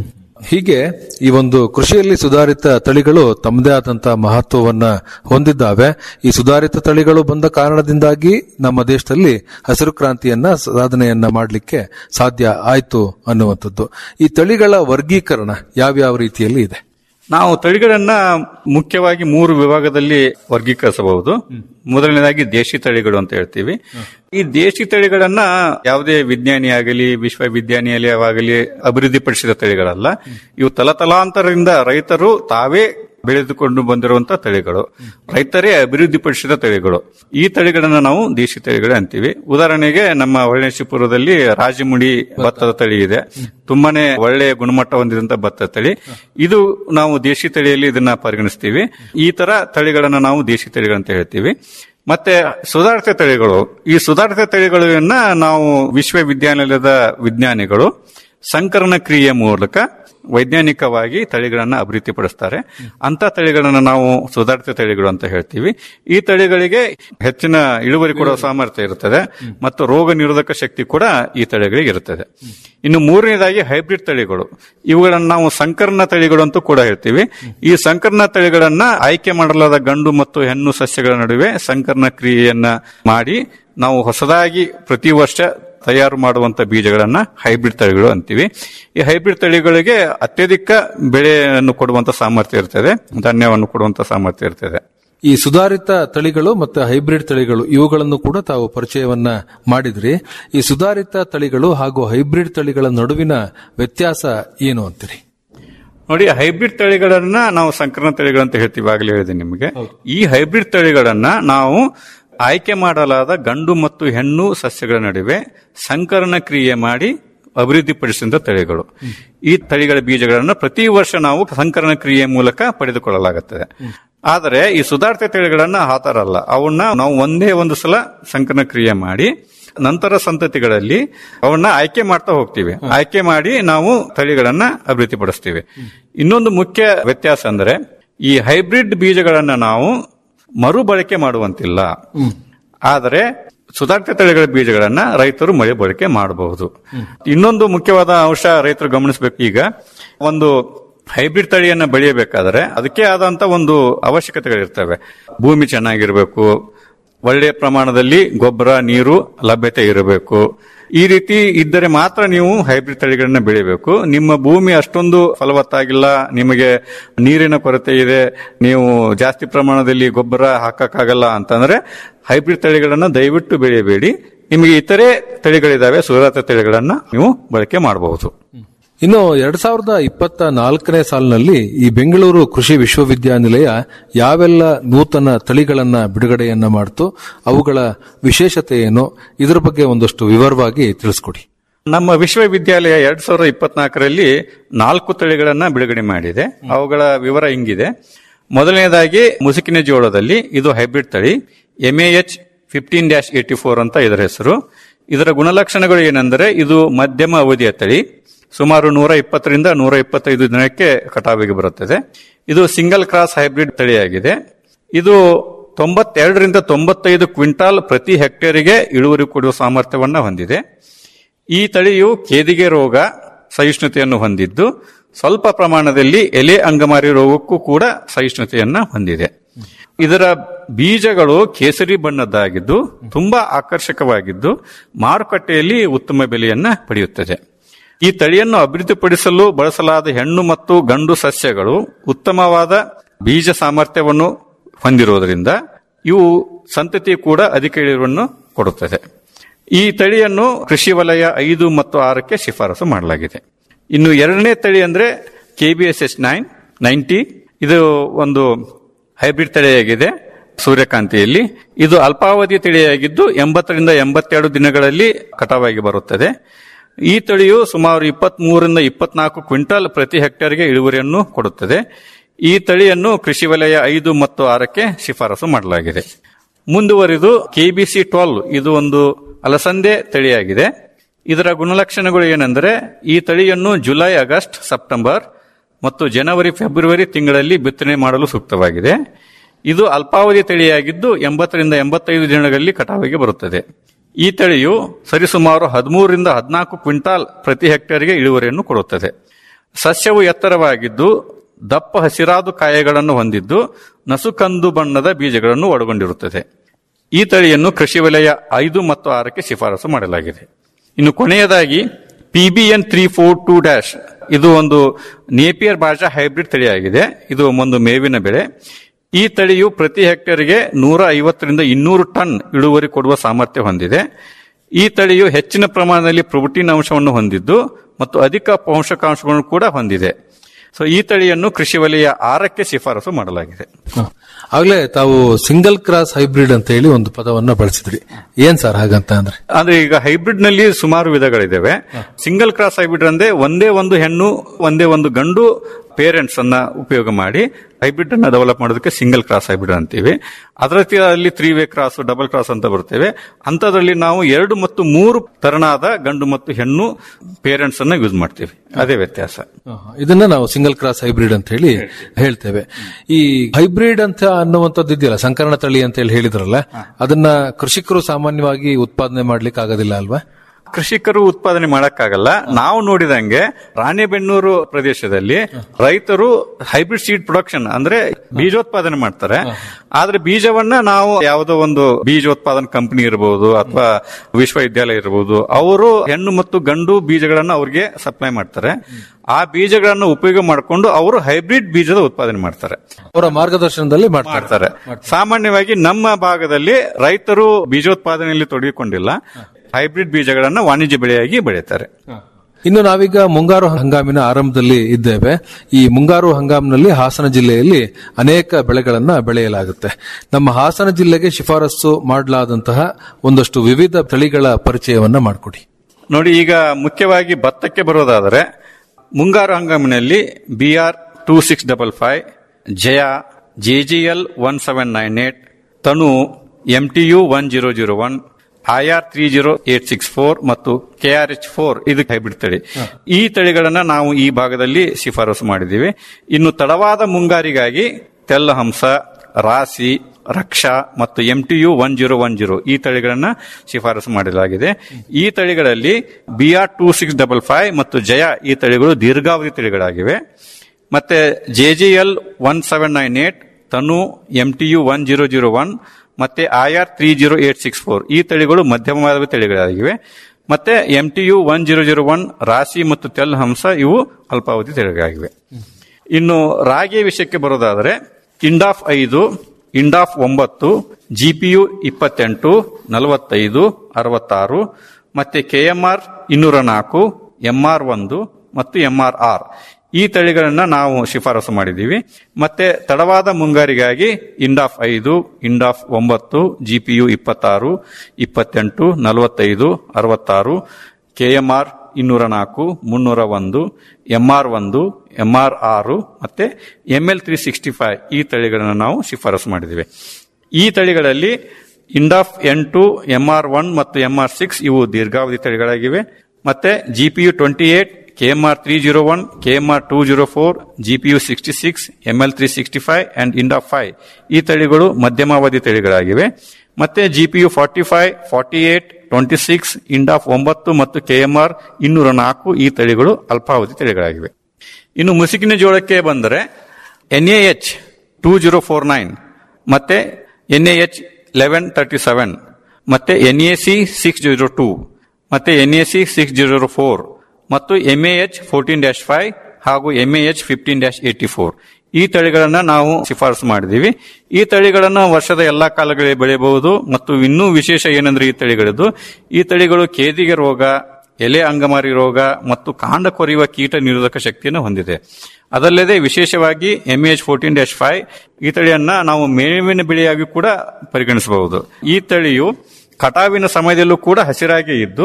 ಹೀಗೆ ಈ ಒಂದು ಕೃಷಿಯಲ್ಲಿ ಸುಧಾರಿತ ತಳಿಗಳು ತಮ್ಮದೇ ಆದಂತಹ ಮಹತ್ವವನ್ನ ಹೊಂದಿದ್ದಾವೆ ಈ ಸುಧಾರಿತ ತಳಿಗಳು ಬಂದ ಕಾರಣದಿಂದಾಗಿ ನಮ್ಮ ದೇಶದಲ್ಲಿ ಹಸಿರು ಕ್ರಾಂತಿಯನ್ನ ಸಾಧನೆಯನ್ನ ಮಾಡಲಿಕ್ಕೆ ಸಾಧ್ಯ ಆಯ್ತು ಅನ್ನುವಂಥದ್ದು ಈ ತಳಿಗಳ ವರ್ಗೀಕರಣ ಯಾವ್ಯಾವ ರೀತಿಯಲ್ಲಿ ಇದೆ ನಾವು ತಳಿಗಳನ್ನ ಮುಖ್ಯವಾಗಿ ಮೂರು ವಿಭಾಗದಲ್ಲಿ ವರ್ಗೀಕರಿಸಬಹುದು ಮೊದಲನೇದಾಗಿ ದೇಶಿ ತಳಿಗಳು ಅಂತ ಹೇಳ್ತೀವಿ ಈ ದೇಶಿ ತಳಿಗಳನ್ನ ಯಾವುದೇ ವಿಜ್ಞಾನಿ ಆಗಲಿ ವಿಶ್ವವಿದ್ಯಾನಿಲಯವಾಗಲಿ ಅಭಿವೃದ್ಧಿಪಡಿಸಿದ ತಳಿಗಳಲ್ಲ ಇವು ತಲತಲಾಂತರದಿಂದ ರೈತರು ತಾವೇ ಬೆಳೆದುಕೊಂಡು ಬಂದಿರುವಂತಹ ತಳಿಗಳು ರೈತರೇ ಅಭಿವೃದ್ಧಿಪಡಿಸಿದ ತಳಿಗಳು ಈ ತಳಿಗಳನ್ನ ನಾವು ದೇಶಿ ತಳಿಗಳು ಅಂತೀವಿ ಉದಾಹರಣೆಗೆ ನಮ್ಮ ಹೊಳೆನಶಿಪುರದಲ್ಲಿ ರಾಜಮುಡಿ ಭತ್ತದ ತಳಿ ಇದೆ ತುಂಬಾನೇ ಒಳ್ಳೆಯ ಗುಣಮಟ್ಟ ಹೊಂದಿದಂತ ಭತ್ತದ ತಳಿ ಇದು ನಾವು ದೇಶಿ ತಳಿಯಲ್ಲಿ ಇದನ್ನ ಪರಿಗಣಿಸ್ತೀವಿ ಈ ತರ ತಳಿಗಳನ್ನ ನಾವು ದೇಶಿ ತಳಿಗಳು ಅಂತ ಹೇಳ್ತೀವಿ ಮತ್ತೆ ಸುಧಾರಿತ ತಳಿಗಳು ಈ ಸುಧಾರಿತ ತಳಿಗಳನ್ನ ನಾವು ವಿಶ್ವವಿದ್ಯಾನಿಲಯದ ವಿಜ್ಞಾನಿಗಳು ಸಂಕರಣ ಕ್ರಿಯೆ ಮೂಲಕ ವೈಜ್ಞಾನಿಕವಾಗಿ ತಳಿಗಳನ್ನ ಅಭಿವೃದ್ಧಿಪಡಿಸ್ತಾರೆ ಅಂತ ತಳಿಗಳನ್ನ ನಾವು ಸುಧಾರಿತ ತಳಿಗಳು ಅಂತ ಹೇಳ್ತೀವಿ ಈ ತಳಿಗಳಿಗೆ ಹೆಚ್ಚಿನ ಇಳುವರಿ ಕೊಡುವ ಸಾಮರ್ಥ್ಯ ಇರುತ್ತದೆ ಮತ್ತು ರೋಗ ನಿರೋಧಕ ಶಕ್ತಿ ಕೂಡ ಈ ತಳಿಗಳಿಗೆ ಇರುತ್ತದೆ ಇನ್ನು ಮೂರನೇದಾಗಿ ಹೈಬ್ರಿಡ್ ತಳಿಗಳು ಇವುಗಳನ್ನ ನಾವು ಸಂಕರಣ ತಳಿಗಳು ಅಂತ ಕೂಡ ಹೇಳ್ತೀವಿ ಈ ಸಂಕರಣ ತಳಿಗಳನ್ನ ಆಯ್ಕೆ ಮಾಡಲಾದ ಗಂಡು ಮತ್ತು ಹೆಣ್ಣು ಸಸ್ಯಗಳ ನಡುವೆ ಸಂಕರಣ ಕ್ರಿಯೆಯನ್ನ ಮಾಡಿ ನಾವು ಹೊಸದಾಗಿ ಪ್ರತಿ ವರ್ಷ ತಯಾರು ಮಾಡುವಂತ ಬೀಜಗಳನ್ನ ಹೈಬ್ರಿಡ್ ತಳಿಗಳು ಅಂತೀವಿ ಈ ಹೈಬ್ರಿಡ್ ತಳಿಗಳಿಗೆ ಅತ್ಯಧಿಕ ಬೆಳೆಯನ್ನು ಕೊಡುವಂತ ಸಾಮರ್ಥ್ಯ ಇರ್ತದೆ ಧಾನ್ಯವನ್ನು ಕೊಡುವಂತ ಸಾಮರ್ಥ್ಯ ಇರ್ತದೆ ಈ ಸುಧಾರಿತ ತಳಿಗಳು ಮತ್ತು ಹೈಬ್ರಿಡ್ ತಳಿಗಳು ಇವುಗಳನ್ನು ಕೂಡ ತಾವು ಪರಿಚಯವನ್ನ ಮಾಡಿದ್ರಿ ಈ ಸುಧಾರಿತ ತಳಿಗಳು ಹಾಗೂ ಹೈಬ್ರಿಡ್ ತಳಿಗಳ ನಡುವಿನ ವ್ಯತ್ಯಾಸ ಏನು ಅಂತೀರಿ ನೋಡಿ ಹೈಬ್ರಿಡ್ ತಳಿಗಳನ್ನ ನಾವು ಸಂಕರಣ ತಳಿಗಳು ಅಂತ ಹೇಳ್ತೀವಿ ಆಗಲೇ ಹೇಳಿದೆ ನಿಮಗೆ ಈ ಹೈಬ್ರಿಡ್ ತಳಿಗಳನ್ನ ನಾವು ಆಯ್ಕೆ ಮಾಡಲಾದ ಗಂಡು ಮತ್ತು ಹೆಣ್ಣು ಸಸ್ಯಗಳ ನಡುವೆ ಸಂಕರಣ ಕ್ರಿಯೆ ಮಾಡಿ ಅಭಿವೃದ್ಧಿಪಡಿಸಿದ ತಳಿಗಳು ಈ ತಳಿಗಳ ಬೀಜಗಳನ್ನು ಪ್ರತಿ ವರ್ಷ ನಾವು ಸಂಕರಣ ಕ್ರಿಯೆ ಮೂಲಕ ಪಡೆದುಕೊಳ್ಳಲಾಗುತ್ತದೆ ಆದರೆ ಈ ಸುಧಾರಿತ ತಳಿಗಳನ್ನ ಹಾತಾರಲ್ಲ ಅವನ್ನ ನಾವು ಒಂದೇ ಒಂದು ಸಲ ಸಂಕರಣ ಕ್ರಿಯೆ ಮಾಡಿ ನಂತರ ಸಂತತಿಗಳಲ್ಲಿ ಅವನ್ನ ಆಯ್ಕೆ ಮಾಡ್ತಾ ಹೋಗ್ತೀವಿ ಆಯ್ಕೆ ಮಾಡಿ ನಾವು ತಳಿಗಳನ್ನ ಅಭಿವೃದ್ಧಿಪಡಿಸ್ತೀವಿ ಇನ್ನೊಂದು ಮುಖ್ಯ ವ್ಯತ್ಯಾಸ ಅಂದ್ರೆ ಈ ಹೈಬ್ರಿಡ್ ಬೀಜಗಳನ್ನ ನಾವು ಮರುಬಳಕೆ ಮಾಡುವಂತಿಲ್ಲ ಆದರೆ ಸುಧಾರಿತ ತಳಿಗಳ ಬೀಜಗಳನ್ನ ರೈತರು ಮಳೆ ಬಳಕೆ ಮಾಡಬಹುದು ಇನ್ನೊಂದು ಮುಖ್ಯವಾದ ಅಂಶ ರೈತರು ಗಮನಿಸಬೇಕು ಈಗ ಒಂದು ಹೈಬ್ರಿಡ್ ತಳಿಯನ್ನ ಬೆಳೆಯಬೇಕಾದ್ರೆ ಅದಕ್ಕೆ ಆದಂತ ಒಂದು ಅವಶ್ಯಕತೆಗಳಿರ್ತವೆ ಭೂಮಿ ಚೆನ್ನಾಗಿರ್ಬೇಕು ಒಳ್ಳೆಯ ಪ್ರಮಾಣದಲ್ಲಿ ಗೊಬ್ಬರ ನೀರು ಲಭ್ಯತೆ ಇರಬೇಕು ಈ ರೀತಿ ಇದ್ದರೆ ಮಾತ್ರ ನೀವು ಹೈಬ್ರಿಡ್ ತಳಿಗಳನ್ನ ಬೆಳಿಬೇಕು ನಿಮ್ಮ ಭೂಮಿ ಅಷ್ಟೊಂದು ಫಲವತ್ತಾಗಿಲ್ಲ ನಿಮಗೆ ನೀರಿನ ಕೊರತೆ ಇದೆ ನೀವು ಜಾಸ್ತಿ ಪ್ರಮಾಣದಲ್ಲಿ ಗೊಬ್ಬರ ಹಾಕಕ್ಕಾಗಲ್ಲ ಅಂತಂದ್ರೆ ಹೈಬ್ರಿಡ್ ತಳಿಗಳನ್ನ ದಯವಿಟ್ಟು ಬೆಳೆಯಬೇಡಿ ನಿಮಗೆ ಇತರೆ ತಳಿಗಳಿದಾವೆ ಸುಧಾರಿತ ತಳಿಗಳನ್ನ ನೀವು ಬಳಕೆ ಮಾಡಬಹುದು ಇನ್ನು ಎರಡ್ ಸಾವಿರದ ಇಪ್ಪತ್ತ ನಾಲ್ಕನೇ ಸಾಲಿನಲ್ಲಿ ಈ ಬೆಂಗಳೂರು ಕೃಷಿ ವಿಶ್ವವಿದ್ಯಾನಿಲಯ ಯಾವೆಲ್ಲ ನೂತನ ತಳಿಗಳನ್ನ ಬಿಡುಗಡೆಯನ್ನ ಮಾಡ್ತು ಅವುಗಳ ವಿಶೇಷತೆ ಏನು ಇದರ ಬಗ್ಗೆ ಒಂದಷ್ಟು ವಿವರವಾಗಿ ತಿಳಿಸ್ಕೊಡಿ ನಮ್ಮ ವಿಶ್ವವಿದ್ಯಾಲಯ ಎರಡ್ ಸಾವಿರದ ಇಪ್ಪತ್ನಾಲ್ಕರಲ್ಲಿ ನಾಲ್ಕು ತಳಿಗಳನ್ನ ಬಿಡುಗಡೆ ಮಾಡಿದೆ ಅವುಗಳ ವಿವರ ಹಿಂಗಿದೆ ಮೊದಲನೇದಾಗಿ ಮುಸುಕಿನ ಜೋಳದಲ್ಲಿ ಇದು ಹೈಬ್ರಿಡ್ ತಳಿ MAH fifteen dash eighty four ಅಂತ ಇದರ ಹೆಸರು ಇದರ ಗುಣಲಕ್ಷಣಗಳು ಏನೆಂದರೆ ಇದು ಮಧ್ಯಮ ಅವಧಿಯ ತಳಿ ಸುಮಾರು ನೂರ ಇಪ್ಪತ್ತರಿಂದ ನೂರ ಇಪ್ಪತ್ತೈದು ದಿನಕ್ಕೆ ಕಟಾವಿಗೆ ಬರುತ್ತದೆ ಇದು ಸಿಂಗಲ್ ಕ್ರಾಸ್ ಹೈಬ್ರಿಡ್ ತಳಿಯಾಗಿದೆ ಇದು ತೊಂಬತ್ತೆರಡರಿಂದ ತೊಂಬತ್ತೈದು ಕ್ವಿಂಟಾಲ್ ಪ್ರತಿ ಹೆಕ್ಟೇರಿಗೆ ಇಳುವರಿ ಕೊಡುವ ಸಾಮರ್ಥ್ಯವನ್ನ ಹೊಂದಿದೆ ಈ ತಳಿಯು ಕೇದಿಗೆ ರೋಗ ಸಹಿಷ್ಣುತೆಯನ್ನು ಹೊಂದಿದ್ದು ಸ್ವಲ್ಪ ಪ್ರಮಾಣದಲ್ಲಿ ಎಲೆ ಅಂಗಮಾರಿ ರೋಗಕ್ಕೂ ಕೂಡ ಸಹಿಷ್ಣುತೆಯನ್ನ ಹೊಂದಿದೆ ಇದರ ಬೀಜಗಳು ಕೇಸರಿ ಬಣ್ಣದ್ದಾಗಿದ್ದು ತುಂಬಾ ಆಕರ್ಷಕವಾಗಿದ್ದು ಮಾರುಕಟ್ಟೆಯಲ್ಲಿ ಉತ್ತಮ ಬೆಲೆಯನ್ನ ಪಡೆಯುತ್ತದೆ ಈ ತಳಿಯನ್ನು ಅಭಿವೃದ್ಧಿಪಡಿಸಲು ಬಳಸಲಾದ ಹೆಣ್ಣು ಮತ್ತು ಗಂಡು ಸಸ್ಯಗಳು ಉತ್ತಮವಾದ ಬೀಜ ಸಾಮರ್ಥ್ಯವನ್ನು ಹೊಂದಿರುವುದರಿಂದ ಇವು ಸಂತತಿ ಕೂಡ ಅಧಿಕ ಇಳುವರಿಯನ್ನು ಕೊಡುತ್ತದೆ ಈ ತಳಿಯನ್ನು ಕೃಷಿ ವಲಯ ಐದು ಮತ್ತು ಆರಕ್ಕೆ ಶಿಫಾರಸು ಮಾಡಲಾಗಿದೆ ಇನ್ನು ಎರಡನೇ ತಳಿ ಅಂದ್ರೆ ಕೆಬಿಎಸ್ ನೈನ್ ನೈಂಟಿ ಇದು ಒಂದು ಹೈಬ್ರಿಡ್ ತಳಿಯಾಗಿದೆ ಸೂರ್ಯಕಾಂತಿಯಲ್ಲಿ ಇದು ಅಲ್ಪಾವಧಿ ತಳಿಯಾಗಿದ್ದು ಎಂಬತ್ತರಿಂದ ಎಂಬತ್ತೆರಡು ದಿನಗಳಲ್ಲಿ ಕಟಾವಾಗಿ ಬರುತ್ತದೆ ಈ ತಳಿಯು ಸುಮಾರು ಇಪ್ಪತ್ತ್ ಮೂರರಿಂದ ಇಪ್ಪತ್ನಾಲ್ಕು ಕ್ವಿಂಟಲ್ ಪ್ರತಿ ಹೆಕ್ಟೇರ್ಗೆ ಇಳುವರಿಯನ್ನು ಕೊಡುತ್ತದೆ ಈ ತಳಿಯನ್ನು ಕೃಷಿ ವಲಯ ಐದು ಮತ್ತು ಆರಕ್ಕೆ ಶಿಫಾರಸು ಮಾಡಲಾಗಿದೆ ಮುಂದುವರಿದು ಕೆಬಿಸಿ ಟ್ವೆಲ್ ಇದು ಒಂದು ಅಲಸಂದೆ ತಳಿಯಾಗಿದೆ ಇದರ ಗುಣಲಕ್ಷಣಗಳು ಏನೆಂದರೆ ಈ ತಳಿಯನ್ನು ಜುಲೈ ಆಗಸ್ಟ್ ಸೆಪ್ಟೆಂಬರ್ ಮತ್ತು ಜನವರಿ ಫೆಬ್ರವರಿ ತಿಂಗಳಲ್ಲಿ ಬಿತ್ತನೆ ಮಾಡಲು ಸೂಕ್ತವಾಗಿದೆ ಇದು ಅಲ್ಪಾವಧಿ ತಳಿಯಾಗಿದ್ದು ಎಂಬತ್ತರಿಂದ ಎಂಬತ್ತೈದು ದಿನಗಳಲ್ಲಿ ಕಟಾವಿಗೆ ಬರುತ್ತದೆ ಈ ತಳಿಯು ಸರಿಸುಮಾರು ಹದಿಮೂರರಿಂದ ಹದಿನಾಲ್ಕು ಕ್ವಿಂಟಾಲ್ ಪ್ರತಿ ಹೆಕ್ಟೇರ್ಗೆ ಇಳುವರಿಯನ್ನು ಕೊಡುತ್ತದೆ ಸಸ್ಯವು ಎತ್ತರವಾಗಿದ್ದು ದಪ್ಪ ಹಸಿರಾದು ಕಾಯಗಳನ್ನು ಹೊಂದಿದ್ದು ನಸುಕಂದು ಬಣ್ಣದ ಬೀಜಗಳನ್ನು ಒಳಗೊಂಡಿರುತ್ತದೆ ಈ ತಳಿಯನ್ನು ಕೃಷಿ ವಲಯ ಐದು ಮತ್ತು ಆರಕ್ಕೆ ಶಿಫಾರಸು ಮಾಡಲಾಗಿದೆ ಇನ್ನು ಕೊನೆಯದಾಗಿ PBN three four two dash ಇದು ಒಂದು ನೇಪಿಯರ್ ಬಾಜಾ ಹೈಬ್ರಿಡ್ ತಳಿಯಾಗಿದೆ ಇದು ಒಂದು ಮೇವಿನ ಬೆಳೆ ಈ ತಳಿಯು ಪ್ರತಿ ಹೆಕ್ಟೇರ್ಗೆ ನೂರ ಐವತ್ತರಿಂದ ಇನ್ನೂರು ಟನ್ ಇಳುವರಿ ಕೊಡುವ ಸಾಮರ್ಥ್ಯ ಹೊಂದಿದೆ ಈ ತಳಿಯು ಹೆಚ್ಚಿನ ಪ್ರಮಾಣದಲ್ಲಿ ಪ್ರೋಟೀನ್ ಅಂಶವನ್ನು ಹೊಂದಿದ್ದು ಮತ್ತು ಅಧಿಕ ಪೋಷಕಾಂಶಗಳನ್ನು ಕೂಡ ಹೊಂದಿದೆ ಸೊ ಈ ತಳಿಯನ್ನು ಕೃಷಿ ವಲಯ ಆರಕ್ಕೆ ಶಿಫಾರಸು ಮಾಡಲಾಗಿದೆ ಹ. ಆಗ್ಲೇ ತಾವು ಸಿಂಗಲ್ ಕ್ರಾಸ್ ಹೈಬ್ರಿಡ್ ಅಂತ ಹೇಳಿ ಒಂದು ಪದವನ್ನ ಬಳಸಿದ್ರಿ ಏನ್ ಸರ್ ಹಾಗಂತ ಅಂದ್ರೆ ಅಂದ್ರೆ ಈಗ ಹೈಬ್ರಿಡ್ ನಲ್ಲಿ ಸುಮಾರು ವಿಧಗಳಿದ್ದಾವೆ ಸಿಂಗಲ್ ಕ್ರಾಸ್ ಹೈಬ್ರಿಡ್ ಅಂದ್ರೆ ಒಂದೇ ಒಂದು ಹೆಣ್ಣು ಒಂದೇ ಒಂದು ಗಂಡು ಪೇರೆಂಟ್ಸ್ ಅನ್ನ ಉಪಯೋಗ ಮಾಡಿ ಹೈಬ್ರಿಡ್ ಅನ್ನ ಡೆವಲಪ್ ಮಾಡೋದಕ್ಕೆ ಸಿಂಗಲ್ ಕ್ರಾಸ್ ಹೈಬ್ರಿಡ್ ಅಂತೀವಿ ಅದರಲ್ಲಿ three way cross double cross ಅಂತ ಬರ್ತೇವೆ ಅಂತದ್ರಲ್ಲಿ ನಾವು ಎರಡು ಮತ್ತು ಮೂರು ತರನಾದ ಗಂಡು ಮತ್ತು ಹೆಣ್ಣು ಪೇರೆಂಟ್ಸ್ ಅನ್ನ ಯೂಸ್ ಮಾಡ್ತೀವಿ ಅದೇ ವ್ಯತ್ಯಾಸ ಹ, ಇದನ್ನ ನಾವು ಸಿಂಗಲ್ ಕ್ರಾಸ್ ಹೈಬ್ರಿಡ್ ಅಂತ ಹೇಳಿ ಹೇಳ್ತೇವೆ ಈ ಹೈಬ್ರಿಡ್ ಅಂತ ಅನ್ನುವಂಥದ್ದು ಇದೆಯಲ್ಲ ಸಂಕರಣ ತಳಿ ಅಂತ ಹೇಳಿ ಹೇಳಿದ್ರಲ್ಲ ಅದನ್ನ ಕೃಷಿಕರು ಸಾಮಾನ್ಯವಾಗಿ ಉತ್ಪಾದನೆ ಮಾಡ್ಲಿಕ್ಕೆ ಆಗೋದಿಲ್ಲ ಅಲ್ವಾ ಕೃಷಿಕರು ಉತ್ಪಾದನೆ ಮಾಡಕ್ಕಾಗಲ್ಲ ನಾವು ನೋಡಿದಂಗೆ ರಾಣೆಬೆನ್ನೂರು ಪ್ರದೇಶದಲ್ಲಿ ರೈತರು ಹೈಬ್ರಿಡ್ ಸೀಡ್ ಪ್ರೊಡಕ್ಷನ್ ಅಂದ್ರೆ ಬೀಜೋತ್ಪಾದನೆ ಮಾಡ್ತಾರೆ ಆದ್ರೆ ಬೀಜವನ್ನ ನಾವು ಯಾವುದೋ ಒಂದು ಬೀಜೋತ್ಪಾದನಾ ಕಂಪನಿ ಇರಬಹುದು ಅಥವಾ ವಿಶ್ವವಿದ್ಯಾಲಯ ಇರಬಹುದು ಅವರು ಹೆಣ್ಣು ಮತ್ತು ಗಂಡು ಬೀಜಗಳನ್ನ ಅವ್ರಿಗೆ ಸಪ್ಲೈ ಮಾಡ್ತಾರೆ ಆ ಬೀಜಗಳನ್ನು ಉಪಯೋಗ ಮಾಡಿಕೊಂಡು ಅವರು ಹೈಬ್ರಿಡ್ ಬೀಜದ ಉತ್ಪಾದನೆ ಮಾಡ್ತಾರೆ ಅವರ ಮಾರ್ಗದರ್ಶನದಲ್ಲಿ ಮಾಡ್ತಾರೆ ಮಾಡ್ತಾರೆ ಸಾಮಾನ್ಯವಾಗಿ ನಮ್ಮ ಭಾಗದಲ್ಲಿ ರೈತರು ಬೀಜೋತ್ಪಾದನೆಯಲ್ಲಿ ತೊಡಗಿಕೊಂಡಿಲ್ಲ ಹೈಬ್ರಿಡ್ ಬೀಜಗಳನ್ನ ವಾಣಿಜ್ಯ ಬೆಳೆಯಾಗಿ ಬೆಳೀತಾರೆ ಇನ್ನು ನಾವೀಗ ಮುಂಗಾರು ಹಂಗಾಮಿನ ಆರಂಭದಲ್ಲಿ ಇದ್ದೇವೆ ಈ ಮುಂಗಾರು ಹಂಗಾಮಿನಲ್ಲಿ ಹಾಸನ ಜಿಲ್ಲೆಯಲ್ಲಿ ಅನೇಕ ಬೆಳೆಗಳನ್ನ ಬೆಳೆಯಲಾಗುತ್ತೆ ನಮ್ಮ ಹಾಸನ ಜಿಲ್ಲೆಗೆ ಶಿಫಾರಸು ಮಾಡಲಾದಂತಹ ಒಂದಷ್ಟು ವಿವಿಧ ತಳಿಗಳ ಪರಿಚಯವನ್ನ ಮಾಡಿಕೊಡಿ ನೋಡಿ ಈಗ ಮುಖ್ಯವಾಗಿ ಭತ್ತಕ್ಕೆ ಬರೋದಾದರೆ ಮುಂಗಾರು ಹಂಗಾಮಿನಲ್ಲಿ BR two six double five Jaya JGL one seven nine eight Tanu MTU one zero zero one IR three zero eight six four ಮತ್ತು ಕೆಆರ್ಎಚ್ ಫೋರ್ ಇದು ಹೈಬ್ರಿಡ್ ತಳಿ ಈ ತಳಿಗಳನ್ನ ನಾವು ಈ ಭಾಗದಲ್ಲಿ ಶಿಫಾರಸು ಮಾಡಿದ್ದೀವಿ ಇನ್ನು ತಡವಾದ ಮುಂಗಾರಿಗಾಗಿ ತೆಲ್ಲಹಂಸ ರಾಸಿ ರಕ್ಷಾ ಮತ್ತು M T U one zero one zero ಈ ತಳಿಗಳನ್ನ ಶಿಫಾರಸು ಮಾಡಲಾಗಿದೆ ಈ ತಳಿಗಳಲ್ಲಿ BR two six double five ಮತ್ತು ಜಯ ಈ ತಳಿಗಳು ದೀರ್ಘಾವಧಿ ತಳಿಗಳಾಗಿವೆ ಮತ್ತೆ JGL one seven nine eight Tanu M T U one zero zero one ಮತ್ತೆ IR three zero eight six four ಈ ತಳಿಗಳು ಮಧ್ಯಮವಾದ ತಳಿಗಳಾಗಿವೆ ಮತ್ತೆ M T U one zero zero one Rashi ಮತ್ತು ತೆಲ್ ಹಂಸ ಇವು ಅಲ್ಪಾವಧಿ ತಳಿಗಳಾಗಿವೆ ಇನ್ನು ರಾಗಿ ವಿಷಯಕ್ಕೆ ಬರೋದಾದರೆ ಇಂಡಾಫ್ ಐದು ಇಂಡಾಫ್ ಒಂಬತ್ತು ಜಿಪಿಯು ಇಪ್ಪತ್ತೆಂಟು ನಲವತ್ತೈದು ಅರವತ್ತಾರು ಮತ್ತೆ ಕೆಎಂಆರ್ ಇನ್ನೂರ ನಾಲ್ಕು ಎಂಆರ್ ಒಂದು ಮತ್ತು ಎಂಆರ್ ಆರ್ ಈ ತಳಿಗಳನ್ನ ನಾವು ಶಿಫಾರಸು ಮಾಡಿದ್ದೀವಿ ಮತ್ತೆ ತಡವಾದ ಮುಂಗಾರಿಗಾಗಿ ಇಂಡಾಫ್ ಐದು ಇಂಡಾಫ್ ಒಂಬತ್ತು ಜಿಪಿಯು ಇಪ್ಪತ್ತಾರು ಇಪ್ಪತ್ತೆಂಟು ನಲವತ್ತೈದು ಅರವತ್ತಾರು ಕೆಎಂಆರ್ ಇನ್ನೂರ ನಾಲ್ಕು ಮುನ್ನೂರ ಒಂದು ಎಂಆರ್ ಒಂದು ಎಂಆರ್ ಆರು ಮತ್ತೆ ಎಂಎಲ್ ತ್ರೀ ಸಿಕ್ಸ್ಟಿ ಫೈವ್ ಈ ತಳಿಗಳನ್ನು ನಾವು ಶಿಫಾರಸು ಮಾಡಿದ್ದೇವೆ ಈ ತಳಿಗಳಲ್ಲಿ ಇಂಡಾಫ್ ಎಂಟು ಎಂಆರ್ ಒನ್ ಮತ್ತು ಎಂಆರ್ ಸಿಕ್ಸ್ ಇವು ದೀರ್ಘಾವಧಿ ತಳಿಗಳಾಗಿವೆ ಮತ್ತೆ GPU twenty eight KMR three zero one KMR two zero four GPU sixty six ML three sixty five and INDAF five ಈ ತಳಿಗಳು ಮಧ್ಯಮಾವಧಿ ತಳಿಗಳಾಗಿವೆ ಮತ್ತೆ GPU forty five forty eight twenty six INDAF ಒಂಬತ್ತು ಮತ್ತು ಕೆಎಂಆರ್ ಇನ್ನೂರ ನಾಲ್ಕು ಈ ತಳಿಗಳು ಅಲ್ಪಾವಧಿ ತಳಿಗಳಾಗಿವೆ ಇನ್ನು ಮುಸುಕಿನ ಜೋಳಕ್ಕೆ ಬಂದರೆ NAH two zero four nine ಮತ್ತೆ ಎನ್ಎಎಚ್ ಲೆವೆನ್ ತರ್ಟಿ ಸೆವೆನ್ ಮತ್ತೆ ಎನ್ಎಸಿ ಸಿಕ್ಸ್ ಜೀರೋ ಟೂ ಮತ್ತೆ ಎನ್ಎಸಿ ಸಿಕ್ಸ್ ಜೀರೋ ಫೋರ್ ಮತ್ತು ಎಂಎಎಚ್ ಫೋರ್ಟೀನ್ ಡ್ಯಾಶ್ ಫೈವ್ ಹಾಗೂ MAH fifteen dash eighty four ಈ ತಳಿಗಳನ್ನ ನಾವು ಶಿಫಾರಸು ಮಾಡಿದೀವಿ ಈ ತಳಿಗಳನ್ನ ವರ್ಷದ ಎಲ್ಲಾ ಕಾಲಗಳಲ್ಲಿ ಬೆಳೆಯಬಹುದು ಮತ್ತು ಇನ್ನೂ ವಿಶೇಷ ಏನಂದ್ರೆ ಈ ತಳಿಗಳದ್ದು ಈ ತಳಿಗಳು ಕೇದಿಗೆ ರೋಗ ಎಲೆ ಅಂಗಮಾರಿ ರೋಗ ಮತ್ತು ಕಾಂಡ ಕೊರೆಯುವ ಕೀಟ ನಿರೋಧಕ ಶಕ್ತಿಯನ್ನು ಹೊಂದಿದೆ ಅದಲ್ಲದೆ ವಿಶೇಷವಾಗಿ ಎಂಎಚ್ ಫೋರ್ಟೀನ್ ಡ್ಯಾಶ್ ಫೈವ್ ಈ ತಳಿಯನ್ನ ನಾವು ಮೇವಿನ ಬೆಳೆಯಾಗಿ ಕೂಡ ಪರಿಗಣಿಸಬಹುದು ಈ ತಳಿಯು ಕಟಾವಿನ ಸಮಯದಲ್ಲೂ ಕೂಡ ಹಸಿರಾಗಿ ಇದ್ದು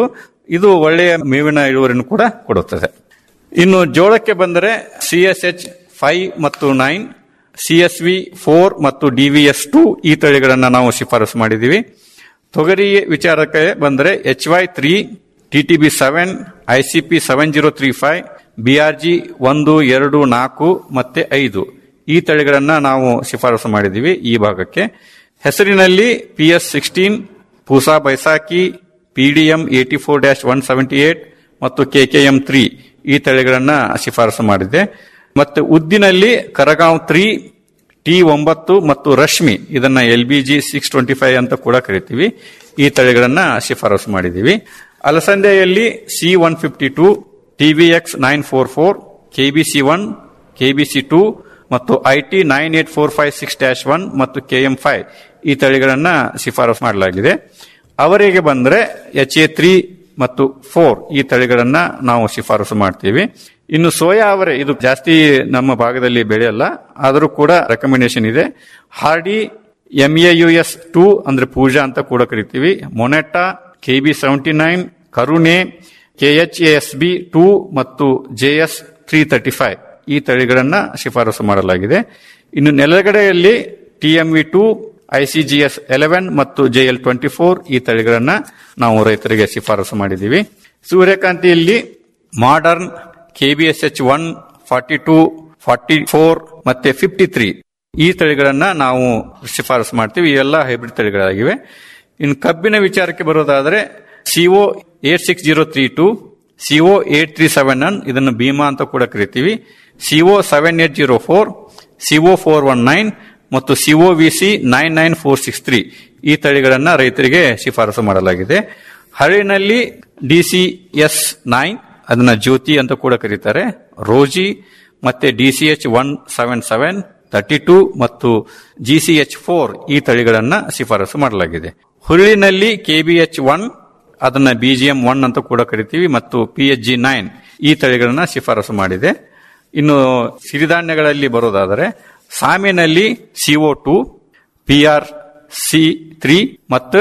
ಇದು ಒಳ್ಳೆಯ ಮೇವಿನ ಇಳುವರಿಯನ್ನು ಕೂಡ ಕೊಡುತ್ತದೆ ಇನ್ನು ಜೋಳಕ್ಕೆ ಬಂದರೆ ಸಿಎಸ್ಎಚ್ ಫೈವ್ ಮತ್ತು ನೈನ್ ಸಿಎಸ್ವಿ ಫೋರ್ ಮತ್ತು ಡಿವಿಎಸ್ ಟು ಈ ತಳಿಗಳನ್ನು ನಾವು ಶಿಫಾರಸು ಮಾಡಿದ್ದೀವಿ ತೊಗರಿ ವಿಚಾರಕ್ಕೆ ಬಂದರೆ H Y three TTB seven ICP seven zero three five BRG ಒಂದು ಎರಡು ನಾಲ್ಕು ಮತ್ತೆ ಐದು ಈ ತಳಿಗಳನ್ನ ನಾವು ಶಿಫಾರಸು ಮಾಡಿದ್ದೀವಿ ಈ ಭಾಗಕ್ಕೆ ಹೆಸರಿನಲ್ಲಿ P S sixteen Pusa Baisakhi PDM eighty four dash one seventy eight ಮತ್ತು ಕೆಕೆಎಂ ತ್ರೀ ಈ ತಳಿಗಳನ್ನ ಶಿಫಾರಸು ಮಾಡಿದೆ ಮತ್ತೆ ಉದ್ದಿನಲ್ಲಿ ಕರಗಾಂವ್ ತ್ರೀ ಟಿ ಒಂಬತ್ತು ಮತ್ತು ರಶ್ಮಿ ಇದನ್ನ L B G six twenty five ಅಂತ ಕೂಡ ಕರಿತೀವಿ ಈ ತಳಿಗಳನ್ನ ಶಿಫಾರಸು ಮಾಡಿದ್ದೀವಿ ಅಲಸಂದೆಯಲ್ಲಿ C one fifty two TVX nine four four KBC one KBC two ಮತ್ತು IT nine eight four five six dash one ಮತ್ತು ಕೆಎಂ ಫೈವ್ ಈ ತಳಿಗಳನ್ನ ಶಿಫಾರಸು ಮಾಡಲಾಗಿದೆ ಅವರಿಗೆ ಬಂದ್ರೆ ಎಚ್ ಎ ತ್ರೀ ಮತ್ತು ಫೋರ್ ಈ ತಳಿಗಳನ್ನ ನಾವು ಶಿಫಾರಸು ಮಾಡ್ತೀವಿ ಇನ್ನು ಸೋಯಾ ಅವರೆ ಇದು ಜಾಸ್ತಿ ನಮ್ಮ ಭಾಗದಲ್ಲಿ ಬೆಳೆಯಲ್ಲ ಆದರೂ ಕೂಡ ರೆಕಮೆಂಡೇಶನ್ ಇದೆ Hardee M A U S two ಅಂದ್ರೆ ಪೂಜಾ ಅಂತ ಕೂಡ ಕರಿತೀವಿ Monetta K B seventy nine Karune KH S B two ಮತ್ತು ಜೆಎಸ್ ತ್ರೀ ತರ್ಟಿ ಫೈವ್ ಈ ತಳಿಗಳನ್ನ ಶಿಫಾರಸು ಮಾಡಲಾಗಿದೆ ಇನ್ನು ನೆಲಗಡೆಯಲ್ಲಿ ಟಿಎಂವಿ ಟೂ ಐಸಿಜಿಎಸ್ ಎಲೆವೆನ್ ಮತ್ತು ಜೆಎಲ್ ಟ್ವೆಂಟಿ ಫೋರ್ ಈ ತಳಿಗಳನ್ನ ನಾವು ರೈತರಿಗೆ ಶಿಫಾರಸು ಮಾಡಿದ್ದೀವಿ ಸೂರ್ಯಕಾಂತಿಯಲ್ಲಿ modern KBSH one forty two forty four ಮತ್ತೆ ಫಿಫ್ಟಿ ತ್ರೀ ಈ ತಳಿಗಳನ್ನ ನಾವು ಶಿಫಾರಸು ಮಾಡ್ತೀವಿ ಇವೆಲ್ಲ ಹೈಬ್ರಿಡ್ ತಳಿಗಳಾಗಿವೆ ಇನ್ನು ಕಬ್ಬಿನ ವಿಚಾರಕ್ಕೆ ಬರೋದಾದ್ರೆ CO eight six zero three two CO eight three seven one ಇದನ್ನು ಭೀಮಾ ಅಂತ ಕೂಡ ಕರಿತೀವಿ CO seven eight zero four CO four one nine ಮತ್ತು CO V C nine nine four six three ಈ ತಳಿಗಳನ್ನ ರೈತರಿಗೆ ಶಿಫಾರಸು ಮಾಡಲಾಗಿದೆ ಹಳ್ಳಿನಲ್ಲಿ ಡಿಸಿ ಎಸ್ ನೈನ್ ಅದನ್ನ ಜ್ಯೋತಿ ಅಂತ ಕೂಡ ಕರೀತಾರೆ ರೋಜಿ ಮತ್ತೆ DCH one seven seven thirty two ಮತ್ತು ಜಿಸಿಎಚ್ ಫೋರ್ ಈ ತಳಿಗಳನ್ನ ಶಿಫಾರಸು ಮಾಡಲಾಗಿದೆ ಹುರುಳಿನಲ್ಲಿ ಕೆಬಿಎಚ್ ಒನ್ ಅದನ್ನ ಬಿಜಿಎಂ ಒನ್ ಅಂತ ಕೂಡ ಕರಿತೀವಿ ಮತ್ತು ಪಿಎಚ್ ಜಿ ನೈನ್ ಈ ತಳಿಗಳನ್ನ ಶಿಫಾರಸು ಮಾಡಿದೆ ಇನ್ನು ಸಿರಿಧಾನ್ಯಗಳಲ್ಲಿ ಬರೋದಾದರೆ ಸಾಮಿನಲ್ಲಿ CO two PR C three ಮತ್ತು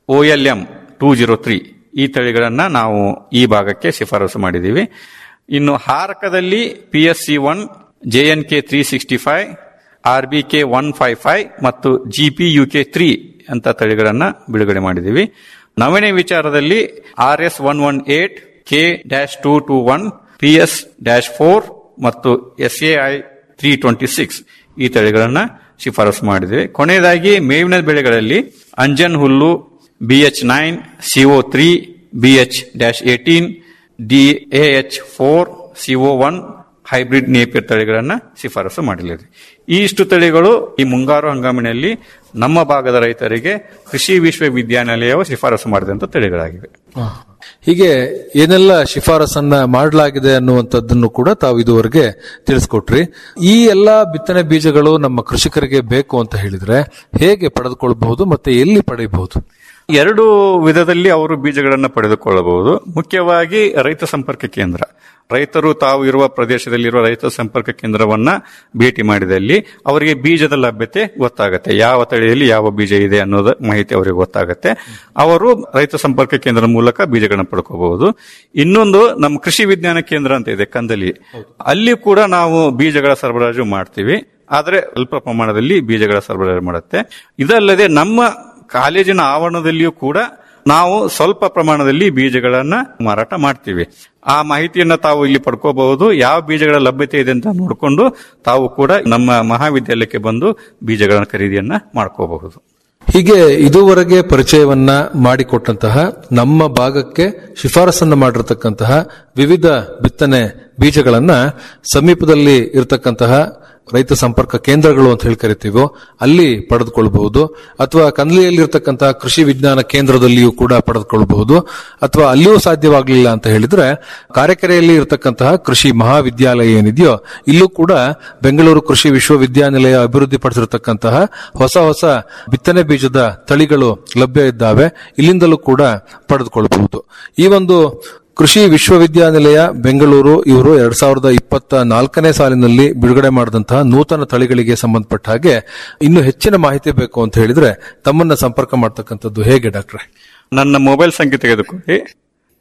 ಎಂ ಟೂ ಜೀರೋ ತ್ರೀ ಈ ತಳಿಗಳನ್ನ ನಾವು ಈ ಭಾಗಕ್ಕೆ ಶಿಫಾರಸು ಮಾಡಿದ್ದೀವಿ ಇನ್ನು ಹಾರಕದಲ್ಲಿ P S C one J N K three sixty five R B K one five five ಮತ್ತು G P U K three ಅಂತ ತಳಿಗಳನ್ನ ಬಿಡುಗಡೆ ಮಾಡಿದ್ದೀವಿ ನವಣೆ ವಿಚಾರದಲ್ಲಿ R S one one eight K dash two two one P S dash four ಮತ್ತು S A I three twenty six ಈ ತಳಿಗಳನ್ನ ಶಿಫಾರಸು ಮಾಡಿದೆ ಕೊನೆಯದಾಗಿ ಮೇವಿನ ಬೆಳೆಗಳಲ್ಲಿ ಅಂಜನ್ ಹುಲ್ಲು BH nine CO three BH dash eighteen DAH four CO one hybrid Napier ತಳಿಗಳನ್ನ ಶಿಫಾರಸು ಮಾಡಲಿದೆ ಈ ಇಷ್ಟು ತಳಿಗಳು ಈ ಮುಂಗಾರು ಹಂಗಾಮಿನಲ್ಲಿ ನಮ್ಮ ಭಾಗದ ರೈತರಿಗೆ ಕೃಷಿ ವಿಶ್ವವಿದ್ಯಾನಿಲಯವು ಶಿಫಾರಸು ಮಾಡಿದಂತ ತಳಿಗಳಾಗಿವೆ ಹೀಗೆ ಏನೆಲ್ಲ ಶಿಫಾರಸನ್ನ ಮಾಡಲಾಗಿದೆ ಅನ್ನುವಂಥದ್ದನ್ನು ಕೂಡ ತಾವು ಇದುವರೆಗೆ ತಿಳಿಸ್ಕೊಟ್ರಿ ಈ ಎಲ್ಲಾ ಬಿತ್ತನೆ ಬೀಜಗಳು ನಮ್ಮ ಕೃಷಿಕರಿಗೆ ಬೇಕು ಅಂತ ಹೇಳಿದ್ರೆ ಹೇಗೆ ಪಡೆದುಕೊಳ್ಳಬಹುದು ಮತ್ತೆ ಎಲ್ಲಿ ಪಡೆಯಬಹುದು ಎರಡು ವಿಧದಲ್ಲಿ ಅವರು ಬೀಜಗಳನ್ನು ಪಡೆದುಕೊಳ್ಳಬಹುದು ಮುಖ್ಯವಾಗಿ ರೈತ ಸಂಪರ್ಕ ಕೇಂದ್ರ ರೈತರು ತಾವು ಇರುವ ಪ್ರದೇಶದಲ್ಲಿರುವ ರೈತ ಸಂಪರ್ಕ ಕೇಂದ್ರವನ್ನ ಭೇಟಿ ಮಾಡಿದಲ್ಲಿ ಅವರಿಗೆ ಬೀಜದ ಲಭ್ಯತೆ ಗೊತ್ತಾಗುತ್ತೆ ಯಾವ ತಳಿಯಲ್ಲಿ ಯಾವ ಬೀಜ ಇದೆ ಅನ್ನೋದ ಮಾಹಿತಿ ಅವರಿಗೆ ಗೊತ್ತಾಗುತ್ತೆ ಅವರು ರೈತ ಸಂಪರ್ಕ ಕೇಂದ್ರದ ಮೂಲಕ ಬೀಜಗಳನ್ನು ಪಡ್ಕೋಬಹುದು ಇನ್ನೊಂದು ನಮ್ಮ ಕೃಷಿ ವಿಜ್ಞಾನ ಕೇಂದ್ರ ಅಂತ ಇದೆ ಕಂದಲಿ ಅಲ್ಲಿ ಕೂಡ ನಾವು ಬೀಜಗಳ ಸರಬರಾಜು ಮಾಡ್ತೀವಿ ಆದ್ರೆ ಅಲ್ಪ ಪ್ರಮಾಣದಲ್ಲಿ ಬೀಜಗಳ ಸರಬರಾಜು ಮಾಡುತ್ತೆ ಇದಲ್ಲದೆ ನಮ್ಮ ಕಾಲೇಜಿನ ಆವರಣದಲ್ಲಿಯೂ ಕೂಡ ನಾವು ಸ್ವಲ್ಪ ಪ್ರಮಾಣದಲ್ಲಿ ಬೀಜಗಳನ್ನ ಮಾರಾಟ ಮಾಡ್ತೀವಿ ಆ ಮಾಹಿತಿಯನ್ನ ತಾವು ಇಲ್ಲಿ ಪಡ್ಕೋಬಹುದು ಯಾವ ಬೀಜಗಳ ಲಭ್ಯತೆ ಇದೆ ಅಂತ ನೋಡಿಕೊಂಡು ತಾವು ಕೂಡ ನಮ್ಮ ಮಹಾವಿದ್ಯಾಲಯಕ್ಕೆ ಬಂದು ಬೀಜಗಳ ಖರೀದಿಯನ್ನ ಮಾಡ್ಕೋಬಹುದು ಹೀಗೆ ಇದುವರೆಗೆ ಪರಿಚಯವನ್ನ ಮಾಡಿಕೊಟ್ಟಂತಹ ನಮ್ಮ ಭಾಗಕ್ಕೆ ಶಿಫಾರಸನ್ನ ಮಾಡಿರತಕ್ಕಂತಹ ವಿವಿಧ ಬಿತ್ತನೆ ಬೀಜಗಳನ್ನ ಸಮೀಪದಲ್ಲಿ ಇರತಕ್ಕಂತಹ ರೈತ ಸಂಪರ್ಕ ಕೇಂದ್ರಗಳು ಅಂತ ಹೇಳಿ ಕರಿತೀವೋ ಅಲ್ಲಿ ಪಡೆದುಕೊಳ್ಳಬಹುದು ಅಥವಾ ಕನ್ಲಿಯಲ್ಲಿ ಇರತಕ್ಕಂತಹ ಕೃಷಿ ವಿಜ್ಞಾನ ಕೇಂದ್ರದಲ್ಲಿಯೂ ಕೂಡ ಪಡೆದುಕೊಳ್ಳಬಹುದು ಅಥವಾ ಅಲ್ಲಿಯೂ ಸಾಧ್ಯವಾಗಲಿಲ್ಲ ಅಂತ ಹೇಳಿದ್ರೆ ಕಾರ್ಯಕರೆಯಲ್ಲಿ ಇರತಕ್ಕಂತಹ ಕೃಷಿ ಮಹಾವಿದ್ಯಾಲಯ ಏನಿದೆಯೋ ಇಲ್ಲೂ ಕೂಡ ಬೆಂಗಳೂರು ಕೃಷಿ ವಿಶ್ವವಿದ್ಯಾನಿಲಯ ಅಭಿವೃದ್ಧಿಪಡಿಸಿರತಕ್ಕಂತಹ ಹೊಸ ಹೊಸ ಬಿತ್ತನೆ ಬೀಜದ ತಳಿಗಳು ಲಭ್ಯ ಇದ್ದಾವೆ ಇಲ್ಲಿಂದಲೂ ಕೂಡ ಪಡೆದುಕೊಳ್ಳಬಹುದು ಈ ಒಂದು ಕೃಷಿ ವಿಶ್ವವಿದ್ಯಾನಿಲಯ ಬೆಂಗಳೂರು ಇವರು ಎರಡ್ ಸಾವಿರದ ಇಪ್ಪತ್ತ ನಾಲ್ಕನೇ ಸಾಲಿನಲ್ಲಿ ಬಿಡುಗಡೆ ಮಾಡಿದಂತಹ ನೂತನ ತಳಿಗಳಿಗೆ ಸಂಬಂಧಪಟ್ಟ ಹಾಗೆ ಇನ್ನು ಹೆಚ್ಚಿನ ಮಾಹಿತಿ ಬೇಕು ಅಂತ ಹೇಳಿದ್ರೆ ತಮ್ಮನ್ನ ಸಂಪರ್ಕ ಮಾಡ್ತಕ್ಕಂಥದ್ದು ಹೇಗೆ ಡಾಕ್ಟ್ರೆ ನನ್ನ ಮೊಬೈಲ್ ಸಂಖ್ಯೆ ತೆಗೆದುಕೊಳ್ಳಿ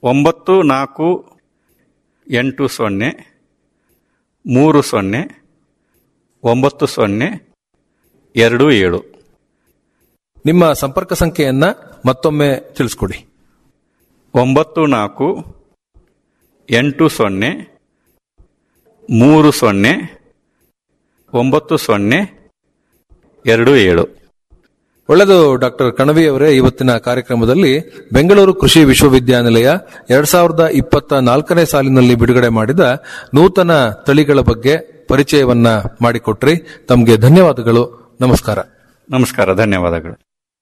ಒಂಬತ್ತು ನಾಲ್ಕು ಎಂಟು ಸೊನ್ನೆ ಮೂರು ಸೊನ್ನೆ ಒಂಬತ್ತು ಸೊನ್ನೆ ಎರಡು ಏಳು ನಿಮ್ಮ ಸಂಪರ್ಕ ಸಂಖ್ಯೆಯನ್ನ ಮತ್ತೊಮ್ಮೆ ತಿಳಿಸ್ಕೊಡಿ ಒಂಬತ್ತು ನಾಲ್ಕು ಎಂಟು ಸೊನ್ನೆ ಮೂರು ಸೊನ್ನೆ ಒಂಬತ್ತು ಸೊನ್ನೆ ಎರಡು ಏಳು ಒಳ್ಳೆಯದು ಡಾಕ್ಟರ್ ಕಣವಿ ಅವರೇ ಇವತ್ತಿನ ಕಾರ್ಯಕ್ರಮದಲ್ಲಿ ಬೆಂಗಳೂರು ಕೃಷಿ ವಿಶ್ವವಿದ್ಯಾನಿಲಯ ಎರಡ್ ಸಾವಿರದ ಇಪ್ಪತ್ತ ನಾಲ್ಕನೇ ಸಾಲಿನಲ್ಲಿ ಬಿಡುಗಡೆ ಮಾಡಿದ ನೂತನ ತಳಿಗಳ ಬಗ್ಗೆ ಪರಿಚಯವನ್ನ ಮಾಡಿಕೊಟ್ರಿ ತಮಗೆ ಧನ್ಯವಾದಗಳು ನಮಸ್ಕಾರ ನಮಸ್ಕಾರ ಧನ್ಯವಾದಗಳು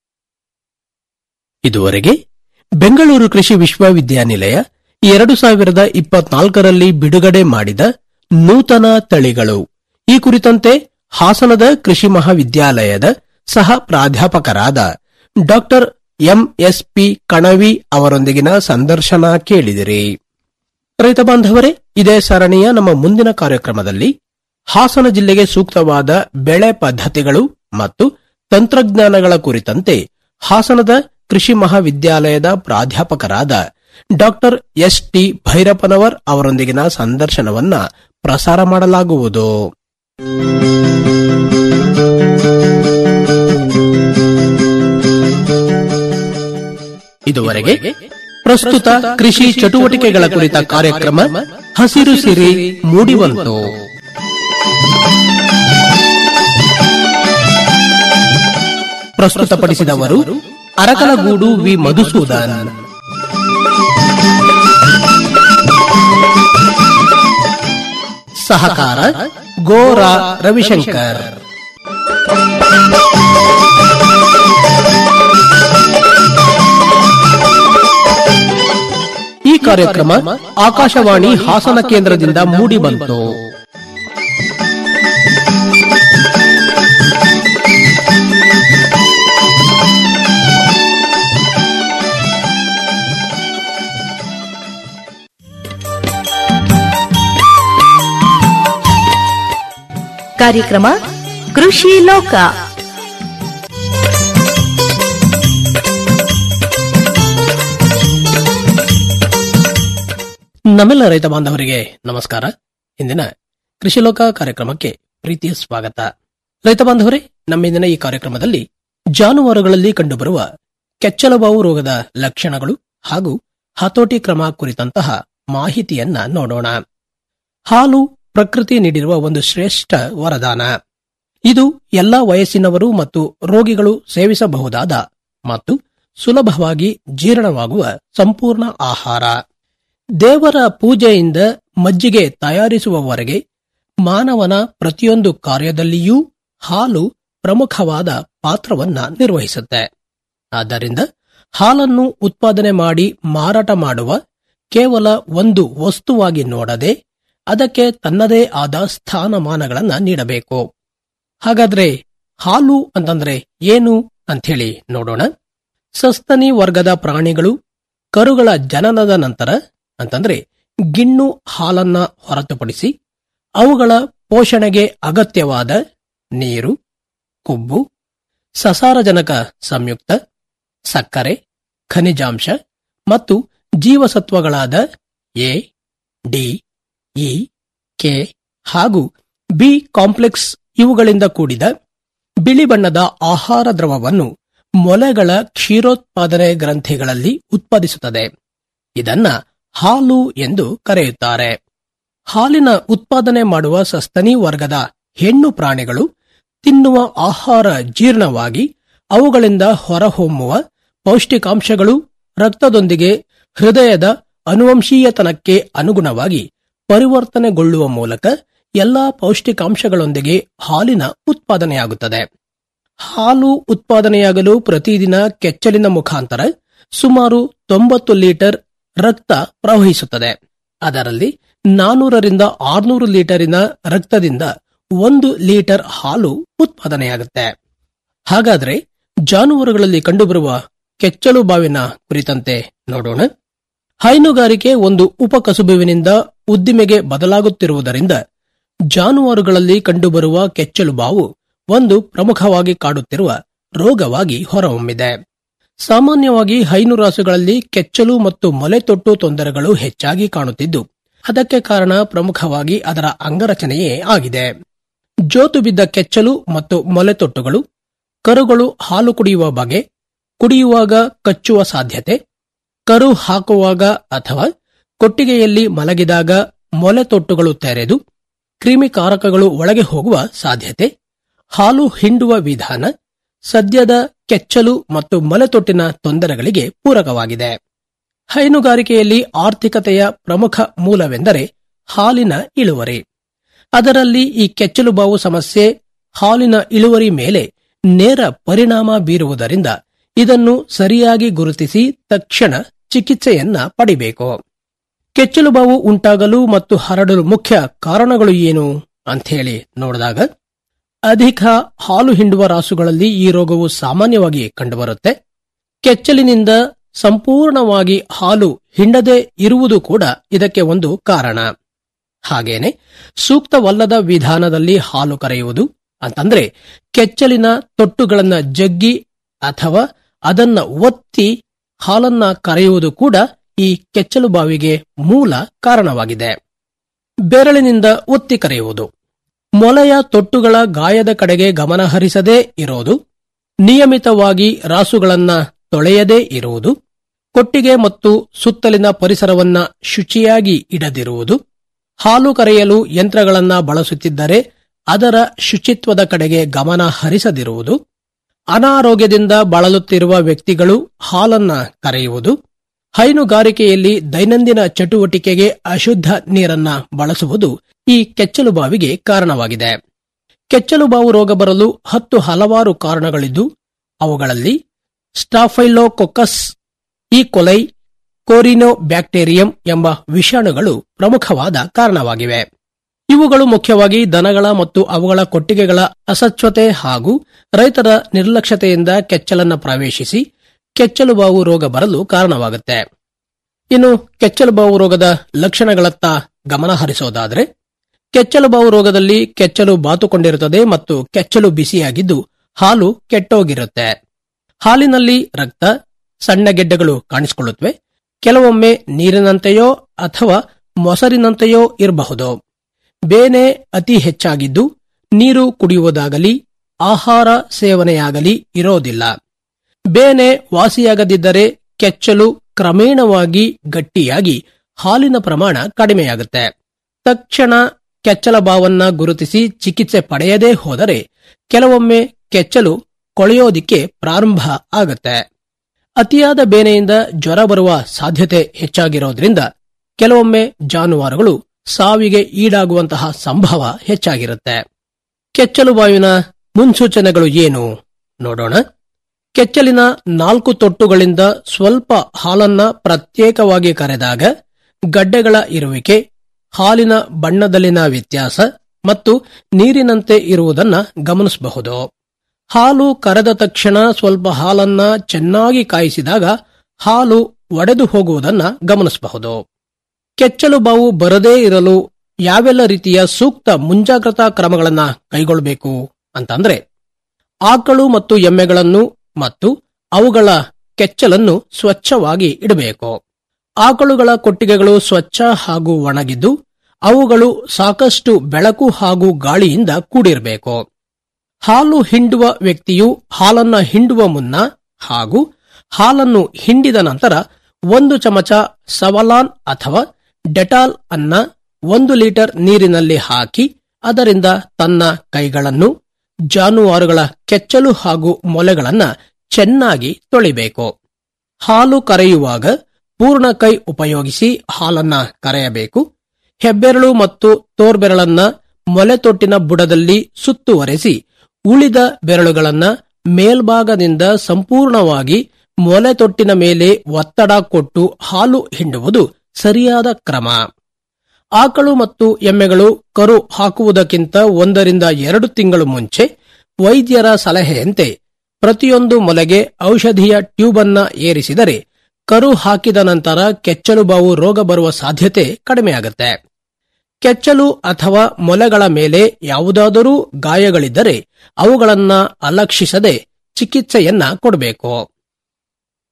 ಇದುವರೆಗೆ ಬೆಂಗಳೂರು ಕೃಷಿ ವಿಶ್ವವಿದ್ಯಾನಿಲಯ ಎರಡು ಸಾವಿರದ ಇಪ್ಪತ್ನಾಲ್ಕರಲ್ಲಿ ಬಿಡುಗಡೆ ಮಾಡಿದ ನೂತನ ತಳಿಗಳು ಈ ಕುರಿತಂತೆ ಹಾಸನದ ಕೃಷಿ ಮಹಾವಿದ್ಯಾಲಯದ ಸಹ ಪ್ರಾಧ್ಯಾಪಕರಾದ ಡಾಕ್ಟರ್ ಎಂಎಸ್ಪಿ ಕಣವಿ ಅವರೊಂದಿಗಿನ ಸಂದರ್ಶನ ಕೇಳಿದಿರಿ ರೈತ ಬಾಂಧವರೇ ಇದೇ ಸರಣಿಯ ನಮ್ಮ ಮುಂದಿನ ಕಾರ್ಯಕ್ರಮದಲ್ಲಿ ಹಾಸನ ಜಿಲ್ಲೆಗೆ ಸೂಕ್ತವಾದ ಬೆಳೆ ಪದ್ಧತಿಗಳು ಮತ್ತು ತಂತ್ರಜ್ಞಾನಗಳ ಕುರಿತಂತೆ ಹಾಸನದ ಕೃಷಿ ಮಹಾವಿದ್ಯಾಲಯದ ಪ್ರಾಧ್ಯಾಪಕರಾದ ಡಾಕ್ಟರ್ ಎಸ್ ಟಿ ಭೈರಪ್ಪನವರ್ ಅವರೊಂದಿಗಿನ ಸಂದರ್ಶನವನ್ನ ಪ್ರಸಾರ ಮಾಡಲಾಗುವುದು ಇದುವರೆಗೆ ಪ್ರಸ್ತುತ ಕೃಷಿ ಚಟುವಟಿಕೆಗಳ ಕುರಿತ ಕಾರ್ಯಕ್ರಮ ಹಸಿರು ಸಿರಿ ಮೂಡಿವಂತು ಪ್ರಸ್ತುತಪಡಿಸಿದವರು ಅರಕಲಗೂಡು ವಿ ಮಧುಸೂದನ್ ಸಹಕಾರ ಗೋರಾ ರವಿಶಂಕರ್ ಈ ಕಾರ್ಯಕ್ರಮ ಆಕಾಶವಾಣಿ ಹಾಸನ ಕೇಂದ್ರದಿಂದ ಮೂಡಿಬಂತು ಕಾರ್ಯಕ್ರಮ ಕೃಷಿ ಲೋಕ ನಮ್ಮೆಲ್ಲ ರೈತ ಬಾಂಧವರಿಗೆ ನಮಸ್ಕಾರ ಇಂದಿನ ಕೃಷಿ ಲೋಕ ಕಾರ್ಯಕ್ರಮಕ್ಕೆ ಪ್ರೀತಿಯ ಸ್ವಾಗತ ರೈತ ಬಾಂಧವರೇ ನಮ್ಮಿಂದಿನ ಈ ಕಾರ್ಯಕ್ರಮದಲ್ಲಿ ಜಾನುವಾರುಗಳಲ್ಲಿ ಕಂಡುಬರುವ ಕೆಚ್ಚಲುಬಾವು ರೋಗದ ಲಕ್ಷಣಗಳು ಹಾಗೂ ಹತೋಟಿ ಕ್ರಮ ಕುರಿತಂತಹ ಮಾಹಿತಿಯನ್ನ ನೋಡೋಣ ಹಾಲು ಪ್ರಕೃತಿ ನೀಡಿರುವ ಒಂದು ಶ್ರೇಷ್ಠ ವರದಾನ ಇದು ಎಲ್ಲಾ ವಯಸ್ಸಿನವರು ಮತ್ತು ರೋಗಿಗಳು ಸೇವಿಸಬಹುದಾದ ಮತ್ತು ಸುಲಭವಾಗಿ ಜೀರ್ಣವಾಗುವ ಸಂಪೂರ್ಣ ಆಹಾರ ದೇವರ ಪೂಜೆಯಿಂದ ಮಜ್ಜಿಗೆ ತಯಾರಿಸುವವರೆಗೆ ಮಾನವನ ಪ್ರತಿಯೊಂದು ಕಾರ್ಯದಲ್ಲಿಯೂ ಹಾಲು ಪ್ರಮುಖವಾದ ಪಾತ್ರವನ್ನ ನಿರ್ವಹಿಸುತ್ತೆ ಆದ್ದರಿಂದ ಹಾಲನ್ನು ಉತ್ಪಾದನೆ ಮಾಡಿ ಮಾರಾಟ ಮಾಡುವ ಕೇವಲ ಒಂದು ವಸ್ತುವಾಗಿ ನೋಡದೆ ಅದಕ್ಕೆ ತನ್ನದೇ ಆದ ಸ್ಥಾನಮಾನಗಳನ್ನ ನೀಡಬೇಕು ಹಾಗಾದ್ರೆ ಹಾಲು ಅಂತಂದ್ರೆ ಏನು ಅಂಥೇಳಿ ನೋಡೋಣ ಸಸ್ತನಿ ವರ್ಗದ ಪ್ರಾಣಿಗಳು ಕರುಗಳ ಜನನದ ನಂತರ ಅಂತಂದ್ರೆ ಗಿಣ್ಣು ಹಾಲನ್ನ ಹೊರತುಪಡಿಸಿ ಅವುಗಳ ಪೋಷಣೆಗೆ ಅಗತ್ಯವಾದ ನೀರು ಕೊಬ್ಬು ಸಸಾರಜನಕ ಸಂಯುಕ್ತ ಸಕ್ಕರೆ ಖನಿಜಾಂಶ ಮತ್ತು ಜೀವಸತ್ವಗಳಾದ ಎ ಡಿ ಇ ಕೆ ಹಾಗೂ ಬಿ ಕಾಂಪ್ಲೆಕ್ಸ್ ಇವುಗಳಿಂದ ಕೂಡಿದ ಬಿಳಿ ಬಣ್ಣದ ಆಹಾರ ದ್ರವವನ್ನು ಮೊಲೆಗಳ ಕ್ಷೀರೋತ್ಪಾದನೆ ಗ್ರಂಥಿಗಳಲ್ಲಿ ಉತ್ಪಾದಿಸುತ್ತದೆ ಇದನ್ನ ಹಾಲು ಎಂದು ಕರೆಯುತ್ತಾರೆ ಹಾಲಿನ ಉತ್ಪಾದನೆ ಮಾಡುವ ಸಸ್ತನಿ ವರ್ಗದ ಹೆಣ್ಣು ಪ್ರಾಣಿಗಳು ತಿನ್ನುವ ಆಹಾರ ಜೀರ್ಣವಾಗಿ ಅವುಗಳಿಂದ ಹೊರಹೊಮ್ಮುವ ಪೌಷ್ಟಿಕಾಂಶಗಳು ರಕ್ತದೊಂದಿಗೆ ಹೃದಯದ ಅನುವಂಶೀಯತನಕ್ಕೆ ಅನುಗುಣವಾಗಿ ಪರಿವರ್ತನೆಗೊಳ್ಳುವ ಮೂಲಕ ಎಲ್ಲಾ ಪೌಷ್ಟಿಕಾಂಶಗಳೊಂದಿಗೆ ಹಾಲಿನ ಉತ್ಪಾದನೆಯಾಗುತ್ತದೆ ಹಾಲು ಉತ್ಪಾದನೆಯಾಗಲು ಪ್ರತಿದಿನ ಕೆಚ್ಚಲಿನ ಮುಖಾಂತರ ಸುಮಾರು ತೊಂಬತ್ತು ಲೀಟರ್ ರಕ್ತ ಪ್ರವಹಿಸುತ್ತದೆ ಅದರಲ್ಲಿ ನಾನೂರರಿಂದ ಆರ್ನೂರು ಲೀಟರಿನ ರಕ್ತದಿಂದ ಒಂದು ಲೀಟರ್ ಹಾಲು ಉತ್ಪಾದನೆಯಾಗುತ್ತೆ ಹಾಗಾದ್ರೆ ಜಾನುವಾರುಗಳಲ್ಲಿ ಕಂಡುಬರುವ ಕೆಚ್ಚಲು ಬಾವಿನ ಕುರಿತಂತೆ ನೋಡೋಣ ಹೈನುಗಾರಿಕೆ ಒಂದು ಉಪಕಸುಬುವಿನಿಂದ ಉದ್ದಿಮೆಗೆ ಬದಲಾಗುತ್ತಿರುವುದರಿಂದ ಜಾನುವಾರುಗಳಲ್ಲಿ ಕಂಡುಬರುವ ಕೆಚ್ಚಲು ಬಾವು ಒಂದು ಪ್ರಮುಖವಾಗಿ ಕಾಡುತ್ತಿರುವ ರೋಗವಾಗಿ ಹೊರಹೊಮ್ಮಿದೆ ಸಾಮಾನ್ಯವಾಗಿ ಹೈನುರಾಸುಗಳಲ್ಲಿ ಕೆಚ್ಚಲು ಮತ್ತು ಮೊಲೆತೊಟ್ಟು ತೊಂದರೆಗಳು ಹೆಚ್ಚಾಗಿ ಕಾಣುತ್ತಿದ್ದು ಅದಕ್ಕೆ ಕಾರಣ ಪ್ರಮುಖವಾಗಿ ಅದರ ಅಂಗರಚನೆಯೇ ಆಗಿದೆ ಜೋತು ಬಿದ್ದ ಕೆಚ್ಚಲು ಮತ್ತು ಮೊಲೆತೊಟ್ಟುಗಳು ಕರುಗಳು ಹಾಲು ಕುಡಿಯುವ ಬಗೆ ಕುಡಿಯುವಾಗ ಕಚ್ಚುವ ಸಾಧ್ಯತೆ ಕರು ಹಾಕುವಾಗ ಅಥವಾ ಕೊಟ್ಟಿಗೆಯಲ್ಲಿ ಮಲಗಿದಾಗ ಮೊಲೆತೊಟ್ಟುಗಳು ತೆರೆದು ಕ್ರಿಮಿಕಾರಕಗಳು ಒಳಗೆ ಹೋಗುವ ಸಾಧ್ಯತೆ ಹಾಲು ಹಿಂಡುವ ವಿಧಾನ ಸದ್ಯದ ಕೆಚ್ಚಲು ಮತ್ತು ಮೊಲೆತೊಟ್ಟಿನ ತೊಂದರೆಗಳಿಗೆ ಪೂರಕವಾಗಿದೆ ಹೈನುಗಾರಿಕೆಯಲ್ಲಿ ಆರ್ಥಿಕತೆಯ ಪ್ರಮುಖ ಮೂಲವೆಂದರೆ ಹಾಲಿನ ಇಳುವರಿ ಅದರಲ್ಲಿ ಈ ಕೆಚ್ಚಲು ಬಾವು ಸಮಸ್ಯೆ ಹಾಲಿನ ಇಳುವರಿ ಮೇಲೆ ನೇರ ಪರಿಣಾಮ ಬೀರುವುದರಿಂದ ಇದನ್ನು ಸರಿಯಾಗಿ ಗುರುತಿಸಿ ತಕ್ಷಣ ಚಿಕಿತ್ಸೆಯನ್ನ ಪಡಿಬೇಕು ಕೆಚ್ಚಲು ಬಾವು ಉಂಟಾಗಲು ಮತ್ತು ಹರಡಲು ಮುಖ್ಯ ಕಾರಣಗಳು ಏನು ಅಂಥೇಳಿ ನೋಡಿದಾಗ ಅಧಿಕ ಹಾಲು ಹಿಂಡುವ ರಾಸುಗಳಲ್ಲಿ ಈ ರೋಗವು ಸಾಮಾನ್ಯವಾಗಿ ಕಂಡುಬರುತ್ತೆ ಕೆಚ್ಚಲಿನಿಂದ ಸಂಪೂರ್ಣವಾಗಿ ಹಾಲು ಹಿಂಡದೆ ಇರುವುದು ಕೂಡ ಇದಕ್ಕೆ ಒಂದು ಕಾರಣ ಹಾಗೇನೆ ಸೂಕ್ತವಲ್ಲದ ವಿಧಾನದಲ್ಲಿ ಹಾಲು ಕರೆಯುವುದು ಅಂತಂದ್ರೆ ಕೆಚ್ಚಲಿನ ತೊಟ್ಟುಗಳನ್ನ ಜಗ್ಗಿ ಅಥವಾ ಅದನ್ನ ಒತ್ತಿ ಹಾಲನ್ನ ಕರೆಯುವುದು ಕೂಡ ಈ ಕೆಚ್ಚಲು ಬಾವಿಗೆ ಮೂಲ ಕಾರಣವಾಗಿದೆ ಬೆರಳಿನಿಂದ ಒತ್ತಿ ಕರೆಯುವುದು ಮೊಲೆಯ ತೊಟ್ಟುಗಳ ಗಾಯದ ಕಡೆಗೆ ಗಮನ ಹರಿಸದೇ ಇರೋದು ನಿಯಮಿತವಾಗಿ ರಾಸುಗಳನ್ನ ತೊಳೆಯದೇ ಇರುವುದು ಕೊಟ್ಟಿಗೆ ಮತ್ತು ಸುತ್ತಲಿನ ಪರಿಸರವನ್ನ ಶುಚಿಯಾಗಿ ಇಡದಿರುವುದು ಹಾಲು ಕರೆಯಲು ಯಂತ್ರಗಳನ್ನ ಬಳಸುತ್ತಿದ್ದರೆ ಅದರ ಶುಚಿತ್ವದ ಕಡೆಗೆ ಗಮನ ಹರಿಸದಿರುವುದು ಅನಾರೋಗ್ಯದಿಂದ ಬಳಲುತ್ತಿರುವ ವ್ಯಕ್ತಿಗಳು ಹಾಲನ್ನ ಕರೆಯುವುದು ಹೈನುಗಾರಿಕೆಯಲ್ಲಿ ದೈನಂದಿನ ಚಟುವಟಿಕೆಗೆ ಅಶುದ್ಧ ನೀರನ್ನ ಬಳಸುವುದು ಈ ಕೆಚ್ಚಲು ಬಾವಿಗೆ ಕಾರಣವಾಗಿದೆ ಕೆಚ್ಚಲು ಬಾವು ರೋಗ ಬರಲು ಹತ್ತು ಹಲವಾರು ಕಾರಣಗಳಿದ್ದು ಅವುಗಳಲ್ಲಿ ಸ್ಟಾಫೈಲೋಕೊಕಸ್ ಈ ಕೊಲೈ ಕೋರಿನೋ ಬ್ಯಾಕ್ಟೀರಿಯಂ ಎಂಬ ವಿಷಾಣುಗಳು ಪ್ರಮುಖವಾದ ಕಾರಣವಾಗಿವೆ ಇವುಗಳು ಮುಖ್ಯವಾಗಿ ದನಗಳ ಮತ್ತು ಅವುಗಳ ಕೊಟ್ಟಿಗೆಗಳ ಅಸಚ್ಛತೆ ಹಾಗೂ ರೈತರ ನಿರ್ಲಕ್ಷ್ಯತೆಯಿಂದ ಕೆಚ್ಚಲನ್ನ ಪ್ರವೇಶಿಸಿ ಕೆಚ್ಚಲು ಬಾವು ರೋಗ ಬರಲು ಕಾರಣವಾಗುತ್ತೆ ಇನ್ನು ಕೆಚ್ಚಲು ಬಾವು ರೋಗದ ಲಕ್ಷಣಗಳತ್ತ ಗಮನ ಹರಿಸೋದಾದ್ರೆ ಕೆಚ್ಚಲು ಬಾವು ರೋಗದಲ್ಲಿ ಕೆಚ್ಚಲು ಬಾತುಕೊಂಡಿರುತ್ತದೆ ಮತ್ತು ಕೆಚ್ಚಲು ಬಿಸಿಯಾಗಿದ್ದು ಹಾಲು ಕೆಟ್ಟೋಗಿರುತ್ತೆ ಹಾಲಿನಲ್ಲಿ ರಕ್ತ ಸಣ್ಣ ಗೆಡ್ಡೆಗಳು ಕಾಣಿಸಿಕೊಳ್ಳುತ್ತವೆ ಕೆಲವೊಮ್ಮೆ ನೀರಿನಂತೆಯೋ ಅಥವಾ ಮೊಸರಿನಂತೆಯೋ ಇರಬಹುದು ಬೇನೆ ಅತಿ ಹೆಚ್ಚಾಗಿದ್ದು ನೀರು ಕುಡಿಯುವುದಾಗಲಿ ಆಹಾರ ಸೇವನೆಯಾಗಲಿ ಇರೋದಿಲ್ಲ ಬೇನೆ ವಾಸಿಯಾಗದಿದ್ದರೆ ಕೆಚ್ಚಲು ಕ್ರಮೇಣವಾಗಿ ಗಟ್ಟಿಯಾಗಿ ಹಾಲಿನ ಪ್ರಮಾಣ ಕಡಿಮೆಯಾಗುತ್ತೆ ತಕ್ಷಣ ಕೆಚ್ಚಲ ಬಾವನ್ನ ಗುರುತಿಸಿ ಚಿಕಿತ್ಸೆ ಪಡೆಯದೇ ಹೋದರೆ ಕೆಲವೊಮ್ಮೆ ಕೆಚ್ಚಲು ಕೊಳೆಯೋದಿಕ್ಕೆ ಪ್ರಾರಂಭ ಆಗುತ್ತೆ ಅತಿಯಾದ ಬೇನೆಯಿಂದ ಜ್ವರ ಬರುವ ಸಾಧ್ಯತೆ ಹೆಚ್ಚಾಗಿರೋದ್ರಿಂದ ಕೆಲವೊಮ್ಮೆ ಜಾನುವಾರುಗಳು ಸಾವಿಗೆ ಈಡಾಗುವಂತಹ ಸಂಭವ ಹೆಚ್ಚಾಗಿರುತ್ತೆ ಕೆಚ್ಚಲು ಬಾವಿನ ಮುನ್ಸೂಚನೆಗಳು ಏನು ನೋಡೋಣ ಕೆಚ್ಚಲಿನ ನಾಲ್ಕು ತೊಟ್ಟುಗಳಿಂದ ಸ್ವಲ್ಪ ಹಾಲನ್ನ ಪ್ರತ್ಯೇಕವಾಗಿ ಕರೆದಾಗ ಗಡ್ಡೆಗಳ ಇರುವಿಕೆ ಹಾಲಿನ ಬಣ್ಣದಲ್ಲಿನ ವ್ಯತ್ಯಾಸ ಮತ್ತು ನೀರಿನಂತೆ ಇರುವುದನ್ನ ಗಮನಿಸಬಹುದು ಹಾಲು ಕರೆದ ತಕ್ಷಣ ಸ್ವಲ್ಪ ಹಾಲನ್ನ ಚೆನ್ನಾಗಿ ಕಾಯಿಸಿದಾಗ ಹಾಲು ಒಡೆದು ಹೋಗುವುದನ್ನ ಗಮನಿಸಬಹುದು ಕೆಚ್ಚಲು ಬಾವು ಬರದೇ ಇರಲು ಯಾವೆಲ್ಲ ರೀತಿಯ ಸೂಕ್ತ ಮುಂಜಾಗ್ರತಾ ಕ್ರಮಗಳನ್ನ ಕೈಗೊಳ್ಳಬೇಕು ಅಂತಂದ್ರೆ ಆಕಳು ಮತ್ತು ಎಮ್ಮೆಗಳನ್ನು ಮತ್ತು ಅವುಗಳ ಕೆಚ್ಚಲನ್ನು ಸ್ವಚ್ಛವಾಗಿ ಇಡಬೇಕು ಆಕಳುಗಳ ಕೊಟ್ಟಿಗೆಗಳು ಸ್ವಚ್ಛ ಹಾಗೂ ಒಣಗಿದ್ದು ಅವುಗಳು ಸಾಕಷ್ಟು ಬೆಳಕು ಹಾಗೂ ಗಾಳಿಯಿಂದ ಕೂಡಿರಬೇಕು ಹಾಲು ಹಿಂಡುವ ವ್ಯಕ್ತಿಯು ಹಾಲನ್ನ ಹಿಂಡುವ ಮುನ್ನ ಹಾಗೂ ಹಾಲನ್ನು ಹಿಂಡಿದ ನಂತರ ಒಂದು ಚಮಚ ಸವಲಾನ್ ಅಥವಾ ಡೆಟಾಲ್ ಅನ್ನ ಒಂದು ಲೀಟರ್ ನೀರಿನಲ್ಲಿ ಹಾಕಿ ಅದರಿಂದ ತನ್ನ ಕೈಗಳನ್ನು ಜಾನುವಾರುಗಳ ಕೆಚ್ಚಲು ಹಾಗೂ ಮೊಲೆಗಳನ್ನ ಚೆನ್ನಾಗಿ ತೊಳಿಬೇಕು ಹಾಲು ಕರೆಯುವಾಗ ಪೂರ್ಣ ಕೈ ಉಪಯೋಗಿಸಿ ಹಾಲನ್ನ ಕರೆಯಬೇಕು ಹೆಬ್ಬೆರಳು ಮತ್ತು ತೋರ್ಬೆರಳನ್ನ ಮೊಲೆತೊಟ್ಟಿನ ಬುಡದಲ್ಲಿ ಸುತ್ತುವರೆಸಿ ಉಳಿದ ಬೆರಳುಗಳನ್ನ ಮೇಲ್ಭಾಗದಿಂದ ಸಂಪೂರ್ಣವಾಗಿ ಮೊಲೆತೊಟ್ಟಿನ ಮೇಲೆ ಒತ್ತಡ ಕೊಟ್ಟು ಹಾಲು ಹಿಂಡುವುದು ಸರಿಯಾದ ಕ್ರಮ ಆಕಳು ಮತ್ತು ಎಮ್ಮೆಗಳು ಕರು ಹಾಕುವುದಕ್ಕಿಂತ ಒಂದರಿಂದ ಎರಡು ತಿಂಗಳು ಮುಂಚೆ ವೈದ್ಯರ ಸಲಹೆಯಂತೆ ಪ್ರತಿಯೊಂದು ಮೊಲೆಗೆ ಔಷಧಿಯ ಟ್ಯೂಬ್ ಅನ್ನ ಏರಿಸಿದರೆ ಕರು ಹಾಕಿದ ನಂತರ ಕೆಚ್ಚಲು ಬಾವು ರೋಗ ಬರುವ ಸಾಧ್ಯತೆ ಕಡಿಮೆಯಾಗುತ್ತೆ ಕೆಚ್ಚಲು ಅಥವಾ ಮೊಲೆಗಳ ಮೇಲೆ ಯಾವುದಾದರೂ ಗಾಯಗಳಿದ್ದರೆ ಅವುಗಳನ್ನ ಅಲಕ್ಷಿಸದೆ ಚಿಕಿತ್ಸೆಯನ್ನ ಕೊಡಬೇಕು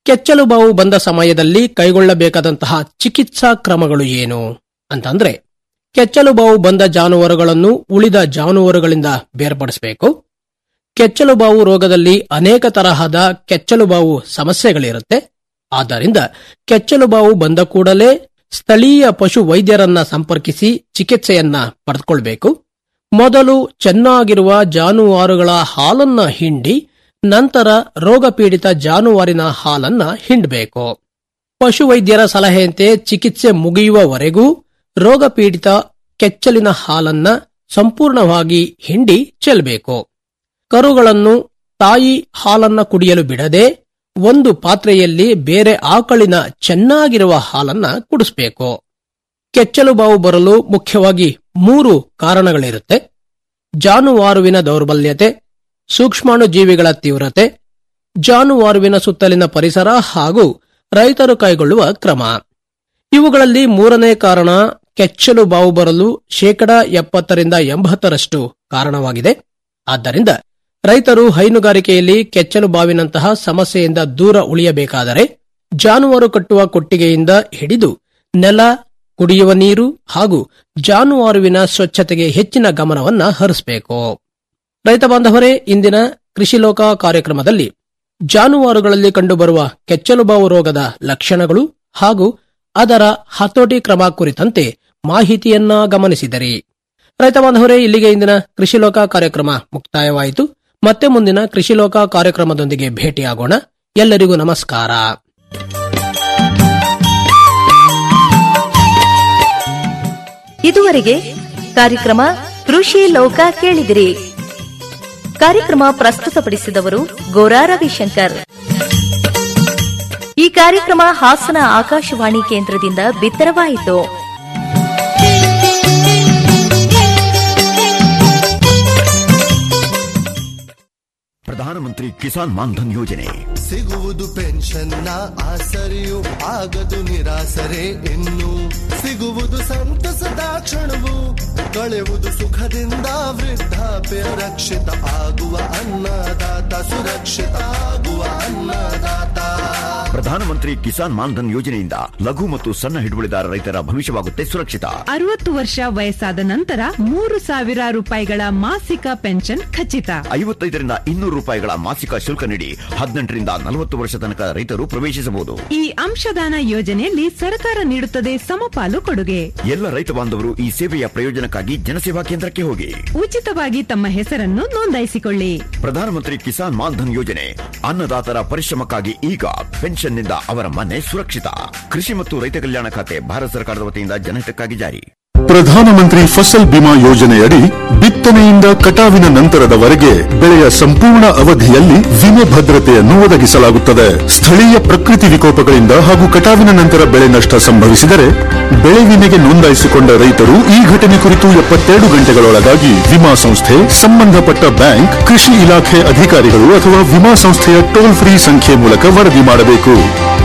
ಕೆಚ್ಚಲು ಬಾವು ಬಂದ ಸಮಯದಲ್ಲಿ ಕೈಗೊಳ್ಳಬೇಕಾದಂತಹ ಚಿಕಿತ್ಸಾ ಕ್ರಮಗಳು ಏನು ಅಂತಂದ್ರೆ ಕೆಚ್ಚಲು ಬಾವು ಬಂದ ಜಾನುವಾರುಗಳನ್ನು ಉಳಿದ ಜಾನುವಾರುಗಳಿಂದ ಬೇರ್ಪಡಿಸಬೇಕು ಕೆಚ್ಚಲು ಬಾವು ರೋಗದಲ್ಲಿ ಅನೇಕ ತರಹದ ಕೆಚ್ಚಲು ಬಾವು ಸಮಸ್ಯೆಗಳಿರುತ್ತೆ ಆದ್ದರಿಂದ ಕೆಚ್ಚಲು ಬಾವು ಬಂದ ಕೂಡಲೇ ಸ್ಥಳೀಯ ಪಶು ವೈದ್ಯರನ್ನ ಸಂಪರ್ಕಿಸಿ ಚಿಕಿತ್ಸೆಯನ್ನ ಪಡೆದುಕೊಳ್ಬೇಕು ಮೊದಲು ಚೆನ್ನಾಗಿರುವ ಜಾನುವಾರುಗಳ ಹಾಲನ್ನ ಹಿಂಡಿ ನಂತರ ರೋಗಪೀಡಿತ ಜಾನುವಾರಿನ ಹಾಲನ್ನ ಹಿಂಡಬೇಕು ಪಶುವೈದ್ಯರ ಸಲಹೆಯಂತೆ ಚಿಕಿತ್ಸೆ ಮುಗಿಯುವವರೆಗೂ ರೋಗಪೀಡಿತ ಕೆಚ್ಚಲಿನ ಹಾಲನ್ನ ಸಂಪೂರ್ಣವಾಗಿ ಹಿಂಡಿ ಚೆಲ್ಲಬೇಕು ಕರುಗಳನ್ನು ತಾಯಿ ಹಾಲನ್ನ ಕುಡಿಯಲು ಬಿಡದೆ ಒಂದು ಪಾತ್ರೆಯಲ್ಲಿ ಬೇರೆ ಆಕಳಿನ ಚೆನ್ನಾಗಿರುವ ಹಾಲನ್ನ ಕುಡಿಸಬೇಕು ಕೆಚ್ಚಲು ಬಾವು ಬರಲು ಮುಖ್ಯವಾಗಿ ಮೂರು ಕಾರಣಗಳಿರುತ್ತೆ ಜಾನುವಾರುವಿನ ದೌರ್ಬಲ್ಯತೆ ಸೂಕ್ಷ್ಮಾಣು ಜೀವಿಗಳ ತೀವ್ರತೆ ಜಾನುವಾರುವಿನ ಸುತ್ತಲಿನ ಪರಿಸರ ಹಾಗೂ ರೈತರು ಕೈಗೊಳ್ಳುವ ಕ್ರಮ ಇವುಗಳಲ್ಲಿ ಮೂರನೇ ಕಾರಣ ಕೆಚ್ಚಲು ಬಾವು ಬರಲು ಶೇಕಡ ಎಪ್ಪತ್ತರಿಂದ ಎಂಬತ್ತರಷ್ಟು ಕಾರಣವಾಗಿದೆ ಆದ್ದರಿಂದ ರೈತರು ಹೈನುಗಾರಿಕೆಯಲ್ಲಿ ಕೆಚ್ಚಲು ಬಾವಿನಂತಹ ಸಮಸ್ಯೆಯಿಂದ ದೂರ ಉಳಿಯಬೇಕಾದರೆ ಜಾನುವಾರು ಕಟ್ಟುವ ಕೊಟ್ಟಿಗೆಯಿಂದ ಹಿಡಿದು ನೆಲ ಕುಡಿಯುವ ನೀರು ಹಾಗೂ ಜಾನುವಾರುವಿನ ಸ್ವಚ್ಛತೆಗೆ ಹೆಚ್ಚಿನ ಗಮನವನ್ನ ಹರಿಸಬೇಕು ರೈತ ಬಾಂಧವರೇ ಇಂದಿನ ಕೃಷಿ ಲೋಕ ಕಾರ್ಯಕ್ರಮದಲ್ಲಿ ಜಾನುವಾರುಗಳಲ್ಲಿ ಕಂಡುಬರುವ ಕೆಚ್ಚಲುಬಾವು ರೋಗದ ಲಕ್ಷಣಗಳು ಹಾಗೂ ಅದರ ಹತೋಟಿ ಕ್ರಮ ಕುರಿತಂತೆ ಮಾಹಿತಿಯನ್ನ ಗಮನಿಸಿದರಿ ರೈತ ಬಾಂಧವರೇ ಇಲ್ಲಿಗೆ ಇಂದಿನ ಕೃಷಿ ಲೋಕ ಕಾರ್ಯಕ್ರಮ ಮುಕ್ತಾಯವಾಯಿತು ಮತ್ತೆ ಮುಂದಿನ ಕೃಷಿ ಲೋಕ ಕಾರ್ಯಕ್ರಮದೊಂದಿಗೆ ಭೇಟಿಯಾಗೋಣ ಎಲ್ಲರಿಗೂ ನಮಸ್ಕಾರ ಇದುವರೆಗೆ ಕಾರ್ಯಕ್ರಮ ಕೃಷಿ ಲೋಕ ಕೇಳಿದಿರಿ ಕಾರ್ಯಕ್ರಮ ಪ್ರಸ್ತುತಪಡಿಸಿದವರು ಗೋರಾ ರವಿಶಂಕರ್ ಈ ಕಾರ್ಯಕ್ರಮ ಹಾಸನ ಆಕಾಶವಾಣಿ ಕೇಂದ್ರದಿಂದ ಬಿತ್ತರವಾಯಿತು ಪ್ರಧಾನಮಂತ್ರಿ ಕಿಸಾನ್ ಮಾನ್ಧನ್ ಯೋಜನೆ ಸಿಗುವುದು ಪೆನ್ಷನ್ನ ಆಸರೆಯು ಆಗದು ನಿರಾಸರೆ ಇನ್ನು ಸಿಗುವುದು ಸಂತಸದ ಕ್ಷಣವು ಕಳೆವುದು ಸುಖದಿಂದ ವೃದ್ಧಾಪ್ಯ ರಕ್ಷಿತ ಆಗುವ ಅನ್ನದಾತ ಸುರಕ್ಷಿತ ಆಗುವ ಅನ್ನದಾತ ಪ್ರಧಾನಮಂತ್ರಿ ಕಿಸಾನ್ ಮಾನ್ಧನ್ ಯೋಜನೆಯಿಂದ ಲಘು ಮತ್ತು ಸಣ್ಣ ಹಿಡುವಳಿದಾರ ರೈತರ ಭವಿಷ್ಯವಾಗುತ್ತೆ ಸುರಕ್ಷಿತ ಅರವತ್ತು ವರ್ಷ ವಯಸ್ಸಾದ ನಂತರ ಮೂರು ಸಾವಿರ ರೂಪಾಯಿಗಳ ಮಾಸಿಕ ಪೆನ್ಷನ್ ಖಚಿತ ಐವತ್ತೈದರಿಂದ ಇನ್ನೂರು ರೂಪಾಯಿಗಳ ಮಾಸಿಕ ಶುಲ್ಕ ನೀಡಿ ಹದಿನೆಂಟರಿಂದ ನಲವತ್ತು ವರ್ಷ ತನಕ ರೈತರು ಪ್ರವೇಶಿಸಬಹುದು ಈ ಅಂಶದಾನ ಯೋಜನೆಯಲ್ಲಿ ಸರ್ಕಾರ ನೀಡುತ್ತದೆ ಸಮಪಾಲು ಕೊಡುಗೆ ಎಲ್ಲ ರೈತ ಬಾಂಧವರು ಈ ಸೇವೆಯ ಪ್ರಯೋಜನಕ್ಕಾಗಿ ಜನಸೇವಾ ಕೇಂದ್ರಕ್ಕೆ ಹೋಗಿ ಉಚಿತವಾಗಿ ತಮ್ಮ ಹೆಸರನ್ನು ನೋಂದಾಯಿಸಿಕೊಳ್ಳಿ ಪ್ರಧಾನಮಂತ್ರಿ ಕಿಸಾನ್ ಮಾನ್ಧನ್ ಯೋಜನೆ ಅನ್ನದಾತರ ಪರಿಶ್ರಮಕ್ಕಾಗಿ ಈಗ ಪೆನ್ಷನ್ನಿಂದ ಅವರ ಮನೆ ಸುರಕ್ಷಿತ ಕೃಷಿ ಮತ್ತು ರೈತ ಕಲ್ಯಾಣ ಖಾತೆ ಭಾರತ ಸರ್ಕಾರದ ವತಿಯಿಂದ ಜನಹಿತಕ್ಕಾಗಿ ಜಾರಿ ಪ್ರಧಾನಮಂತ್ರಿ ಫಸಲ್ ಬಿಮಾ ಯೋಜನೆಯಡಿ ಬಿತ್ತನೆಯಿಂದ ಕಟಾವಿನ ನಂತರದವರೆಗೆ ಬೆಳೆಯ ಸಂಪೂರ್ಣ ಅವಧಿಯಲ್ಲಿ ವಿಮೆ ಭದ್ರತೆಯನ್ನು ಒದಗಿಸಲಾಗುತ್ತದೆ ಸ್ಥಳೀಯ ಪ್ರಕೃತಿ ವಿಕೋಪಗಳಿಂದ ಹಾಗೂ ಕಟಾವಿನ ನಂತರ ಬೆಳೆ ನಷ್ಟ ಸಂಭವಿಸಿದರೆ ಬೆಳೆ ವಿಮೆಗೆ ನೋಂದಾಯಿಸಿಕೊಂಡ ರೈತರು ಈ ಘಟನೆ ಕುರಿತು ಎಪ್ಪತ್ತೆರಡು ಗಂಟೆಗಳೊಳಗಾಗಿ ವಿಮಾ ಸಂಸ್ಥೆ ಸಂಬಂಧಪಟ್ಟ ಬ್ಯಾಂಕ್ ಕೃಷಿ ಇಲಾಖೆ ಅಧಿಕಾರಿಗಳು ಅಥವಾ ವಿಮಾ ಸಂಸ್ಥೆಯ ಟೋಲ್ ಫ್ರೀ ಸಂಖ್ಯೆ ಮೂಲಕ ವರದಿ ಮಾಡಬೇಕು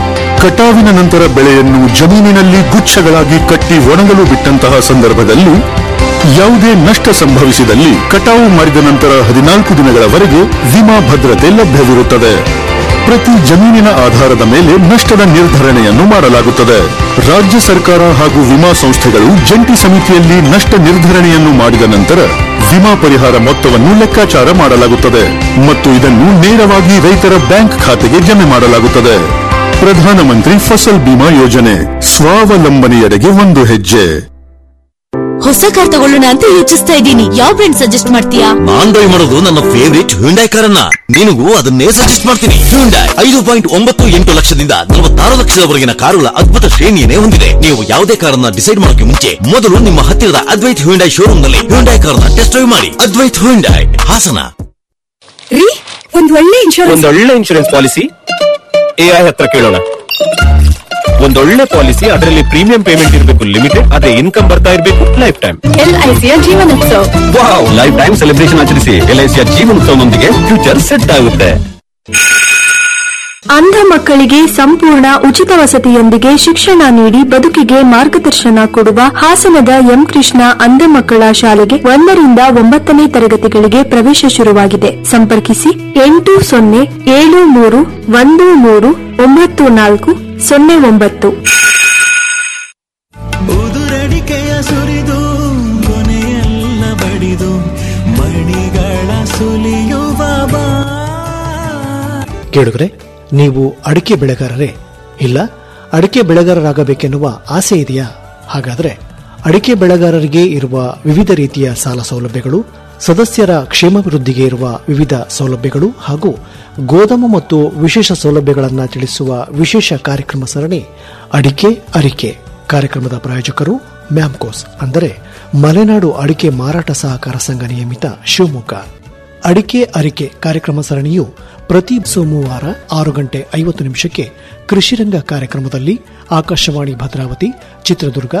ಕಟಾವಿನ ನಂತರ ಬೆಳೆಯನ್ನು ಜಮೀನಿನಲ್ಲಿ ಗುಚ್ಛಗಳಾಗಿ ಕಟ್ಟಿ ಒಣಗಲು ಬಿಟ್ಟಂತಹ ಸಂದರ್ಭದಲ್ಲಿ ಯಾವುದೇ ನಷ್ಟ ಸಂಭವಿಸಿದಲ್ಲಿ ಕಟಾವು ಮಾಡಿದ ನಂತರ ಹದಿನಾಲ್ಕು ದಿನಗಳವರೆಗೆ ವಿಮಾ ಭದ್ರತೆ ಲಭ್ಯವಿರುತ್ತದೆ ಪ್ರತಿ ಜಮೀನಿನ ಆಧಾರದ ಮೇಲೆ ನಷ್ಟದ ನಿರ್ಧರಣೆಯನ್ನು ಮಾಡಲಾಗುತ್ತದೆ ರಾಜ್ಯ ಸರ್ಕಾರ ಹಾಗೂ ವಿಮಾ ಸಂಸ್ಥೆಗಳು ಜಂಟಿ ಸಮಿತಿಯಲ್ಲಿ ನಷ್ಟ ನಿರ್ಧರಣೆಯನ್ನು ಮಾಡಿದ ನಂತರ ವಿಮಾ ಪರಿಹಾರ ಮೊತ್ತವನ್ನು ಲೆಕ್ಕಾಚಾರ ಮಾಡಲಾಗುತ್ತದೆ ಮತ್ತು ಇದನ್ನು ನೇರವಾಗಿ ರೈತರ ಬ್ಯಾಂಕ್ ಖಾತೆಗೆ ಜಮೆ ಮಾಡಲಾಗುತ್ತದೆ ಪ್ರಧಾನಮಂತ್ರಿ ಫಸಲ್ ಬಿಮಾ ಯೋಜನೆ ಸ್ವಾವಲಂಬನೆಯೆಡೆಗೆ ಒಂದು ಹೆಜ್ಜೆ ಹೊಸ ಕಾರ್ ತಗೊಳ್ಳೋಣ ಅಂತ ಯೋಚಿಸ್ತಾ ಇದ್ದೀನಿ ಯಾವ ಬ್ರ್ಯಾಂಡ್ ಸಜೆಸ್ಟ್ ಮಾಡ್ತೀಯಾ ನಾನ್ ಬೈ ಮಾಡೋದು ನನ್ನ ಫೇವರಿಟ್ ಹ್ಯುಂಡೈ ಕಾರನ್ನ ನಿನಗೂ ಅದನ್ನೇ ಸಜೆಸ್ಟ್ ಮಾಡ್ತೀನಿ ಹ್ಯುಂಡೈ ಐದು ಪಾಯಿಂಟ್ ಒಂಬತ್ತು ಎಂಟು ಲಕ್ಷದಿಂದ ನಲವತ್ತಾರು ಲಕ್ಷದವರೆಗಿನ ಕಾರುಗಳ ಅದ್ಭುತ ಶ್ರೇಣಿಯನ್ನೇ ಹೊಂದಿದೆ ನೀವು ಯಾವುದೇ ಕಾರನ್ನ ಡಿಸೈಡ್ ಮಾಡೋಕೆ ಮುಂಚೆ ಮೊದಲು ನಿಮ್ಮ ಹತ್ತಿರದ ಅದ್ವೈತ್ ಹ್ಯುಂಡೈ ಶೋರೂಮ್ ನಲ್ಲಿ ಹ್ಯುಂಡೈ ಕಾರನ್ನ ಟೆಸ್ಟ್ ಡ್ರೈವ್ ಮಾಡಿ ಅದ್ವೈತ್ ಹ್ಯುಂಡೈ ಹಾಸನ ರೀ ಒಂದ್ ಒಳ್ಳೆ ಇನ್ಶೂರೆನ್ಸ್ ಒಂದೊಳ್ಳೆ ಇನ್ಶೂರೆನ್ಸ್ ಪಾಲಿಸಿ ಎಐ ಹತ್ರ ಕೇಳೋಣ ಒಂದೊಳ್ಳೆ ಪಾಲಿಸಿ ಅದರಲ್ಲಿ ಪ್ರೀಮಿಯಂ ಪೇಮೆಂಟ್ ಇರಬೇಕು ಲಿಮಿಟೆಡ್ ಅದೇ ಇನ್ಕಮ್ ಬರ್ತಾ ಇರಬೇಕು ಲೈಫ್ ಟೈಮ್ ಎಲ್ಐಸಿಯ ಜೀವನೋತ್ಸವ ವಾವ್ ಲೈಫ್ ಟೈಮ್ ಸೆಲೆಬ್ರೇಷನ್ ಆಚರಿಸಿ ಎಲ್ಐಸಿಯ ಜೀವನೋತ್ಸವದೊಂದಿಗೆ ಫ್ಯೂಚರ್ ಸೆಟ್ ಆಗುತ್ತೆ ಅಂಧ ಮಕ್ಕಳಿಗೆ ಸಂಪೂರ್ಣ ಉಚಿತ ವಸತಿಯೊಂದಿಗೆ ಶಿಕ್ಷಣ ನೀಡಿ ಬದುಕಿಗೆ ಮಾರ್ಗದರ್ಶನ ಕೊಡುವ ಹಾಸನದ ಎಂ ಕೃಷ್ಣ ಅಂಧ ಮಕ್ಕಳ ಶಾಲೆಗೆ ಒಂದರಿಂದ ಒಂಬತ್ತನೇ ತರಗತಿಗಳಿಗೆ ಪ್ರವೇಶ ಶುರುವಾಗಿದೆ ಸಂಪರ್ಕಿಸಿ ಎಂಟು ಸೊನ್ನೆ ಏಳು ಮೂರು ಒಂದು ಮೂರು ಒಂಬತ್ತು ನಾಲ್ಕು ಸೊನ್ನೆ ಒಂಬತ್ತು ಉದುರಡಿಕೆಯ ಸುರಿದು ಕೊನೆಯಲ್ಲ ಬಡಿದು ಮಣಿಗಳ ಸುಲಿಯುವ ಬಾ ಕೇಳುಗರೆ ನೀವು ಅಡಿಕೆ ಬೆಳೆಗಾರರೇ ಇಲ್ಲ ಅಡಿಕೆ ಬೆಳೆಗಾರರಾಗಬೇಕೆನ್ನುವ ಆಸೆ ಇದೆಯಾ ಹಾಗಾದರೆ ಅಡಿಕೆ ಬೆಳೆಗಾರರಿಗೆ ಇರುವ ವಿವಿಧ ರೀತಿಯ ಸಾಲ ಸೌಲಭ್ಯಗಳು ಸದಸ್ಯರ ಕ್ಷೇಮಾಭಿವೃದ್ಧಿಗೆ ಇರುವ ವಿವಿಧ ಸೌಲಭ್ಯಗಳು ಹಾಗೂ ಗೋದಾಮು ಮತ್ತು ವಿಶೇಷ ಸೌಲಭ್ಯಗಳನ್ನು ತಿಳಿಸುವ ವಿಶೇಷ ಕಾರ್ಯಕ್ರಮ ಸರಣಿ ಅಡಿಕೆ ಅರಿಕೆ ಕಾರ್ಯಕ್ರಮದ ಪ್ರಾಯೋಜಕರು ಮ್ಯಾಮ್ಕೋಸ್ ಅಂದರೆ ಮಲೆನಾಡು ಅಡಿಕೆ ಮಾರಾಟ ಸಹಕಾರ ಸಂಘ ನಿಯಮಿತ ಶಿವಮೊಗ್ಗ ಅಡಿಕೆ ಅರಿಕೆ ಕಾರ್ಯಕ್ರಮ ಸರಣಿಯು ಪ್ರತಿ ಸೋಮವಾರ ಆರು ಗಂಟೆ ಐವತ್ತು ನಿಮಿಷಕ್ಕೆ ಕೃಷಿರಂಗ ಕಾರ್ಯಕ್ರಮದಲ್ಲಿ ಆಕಾಶವಾಣಿ ಭದ್ರಾವತಿ ಚಿತ್ರದುರ್ಗ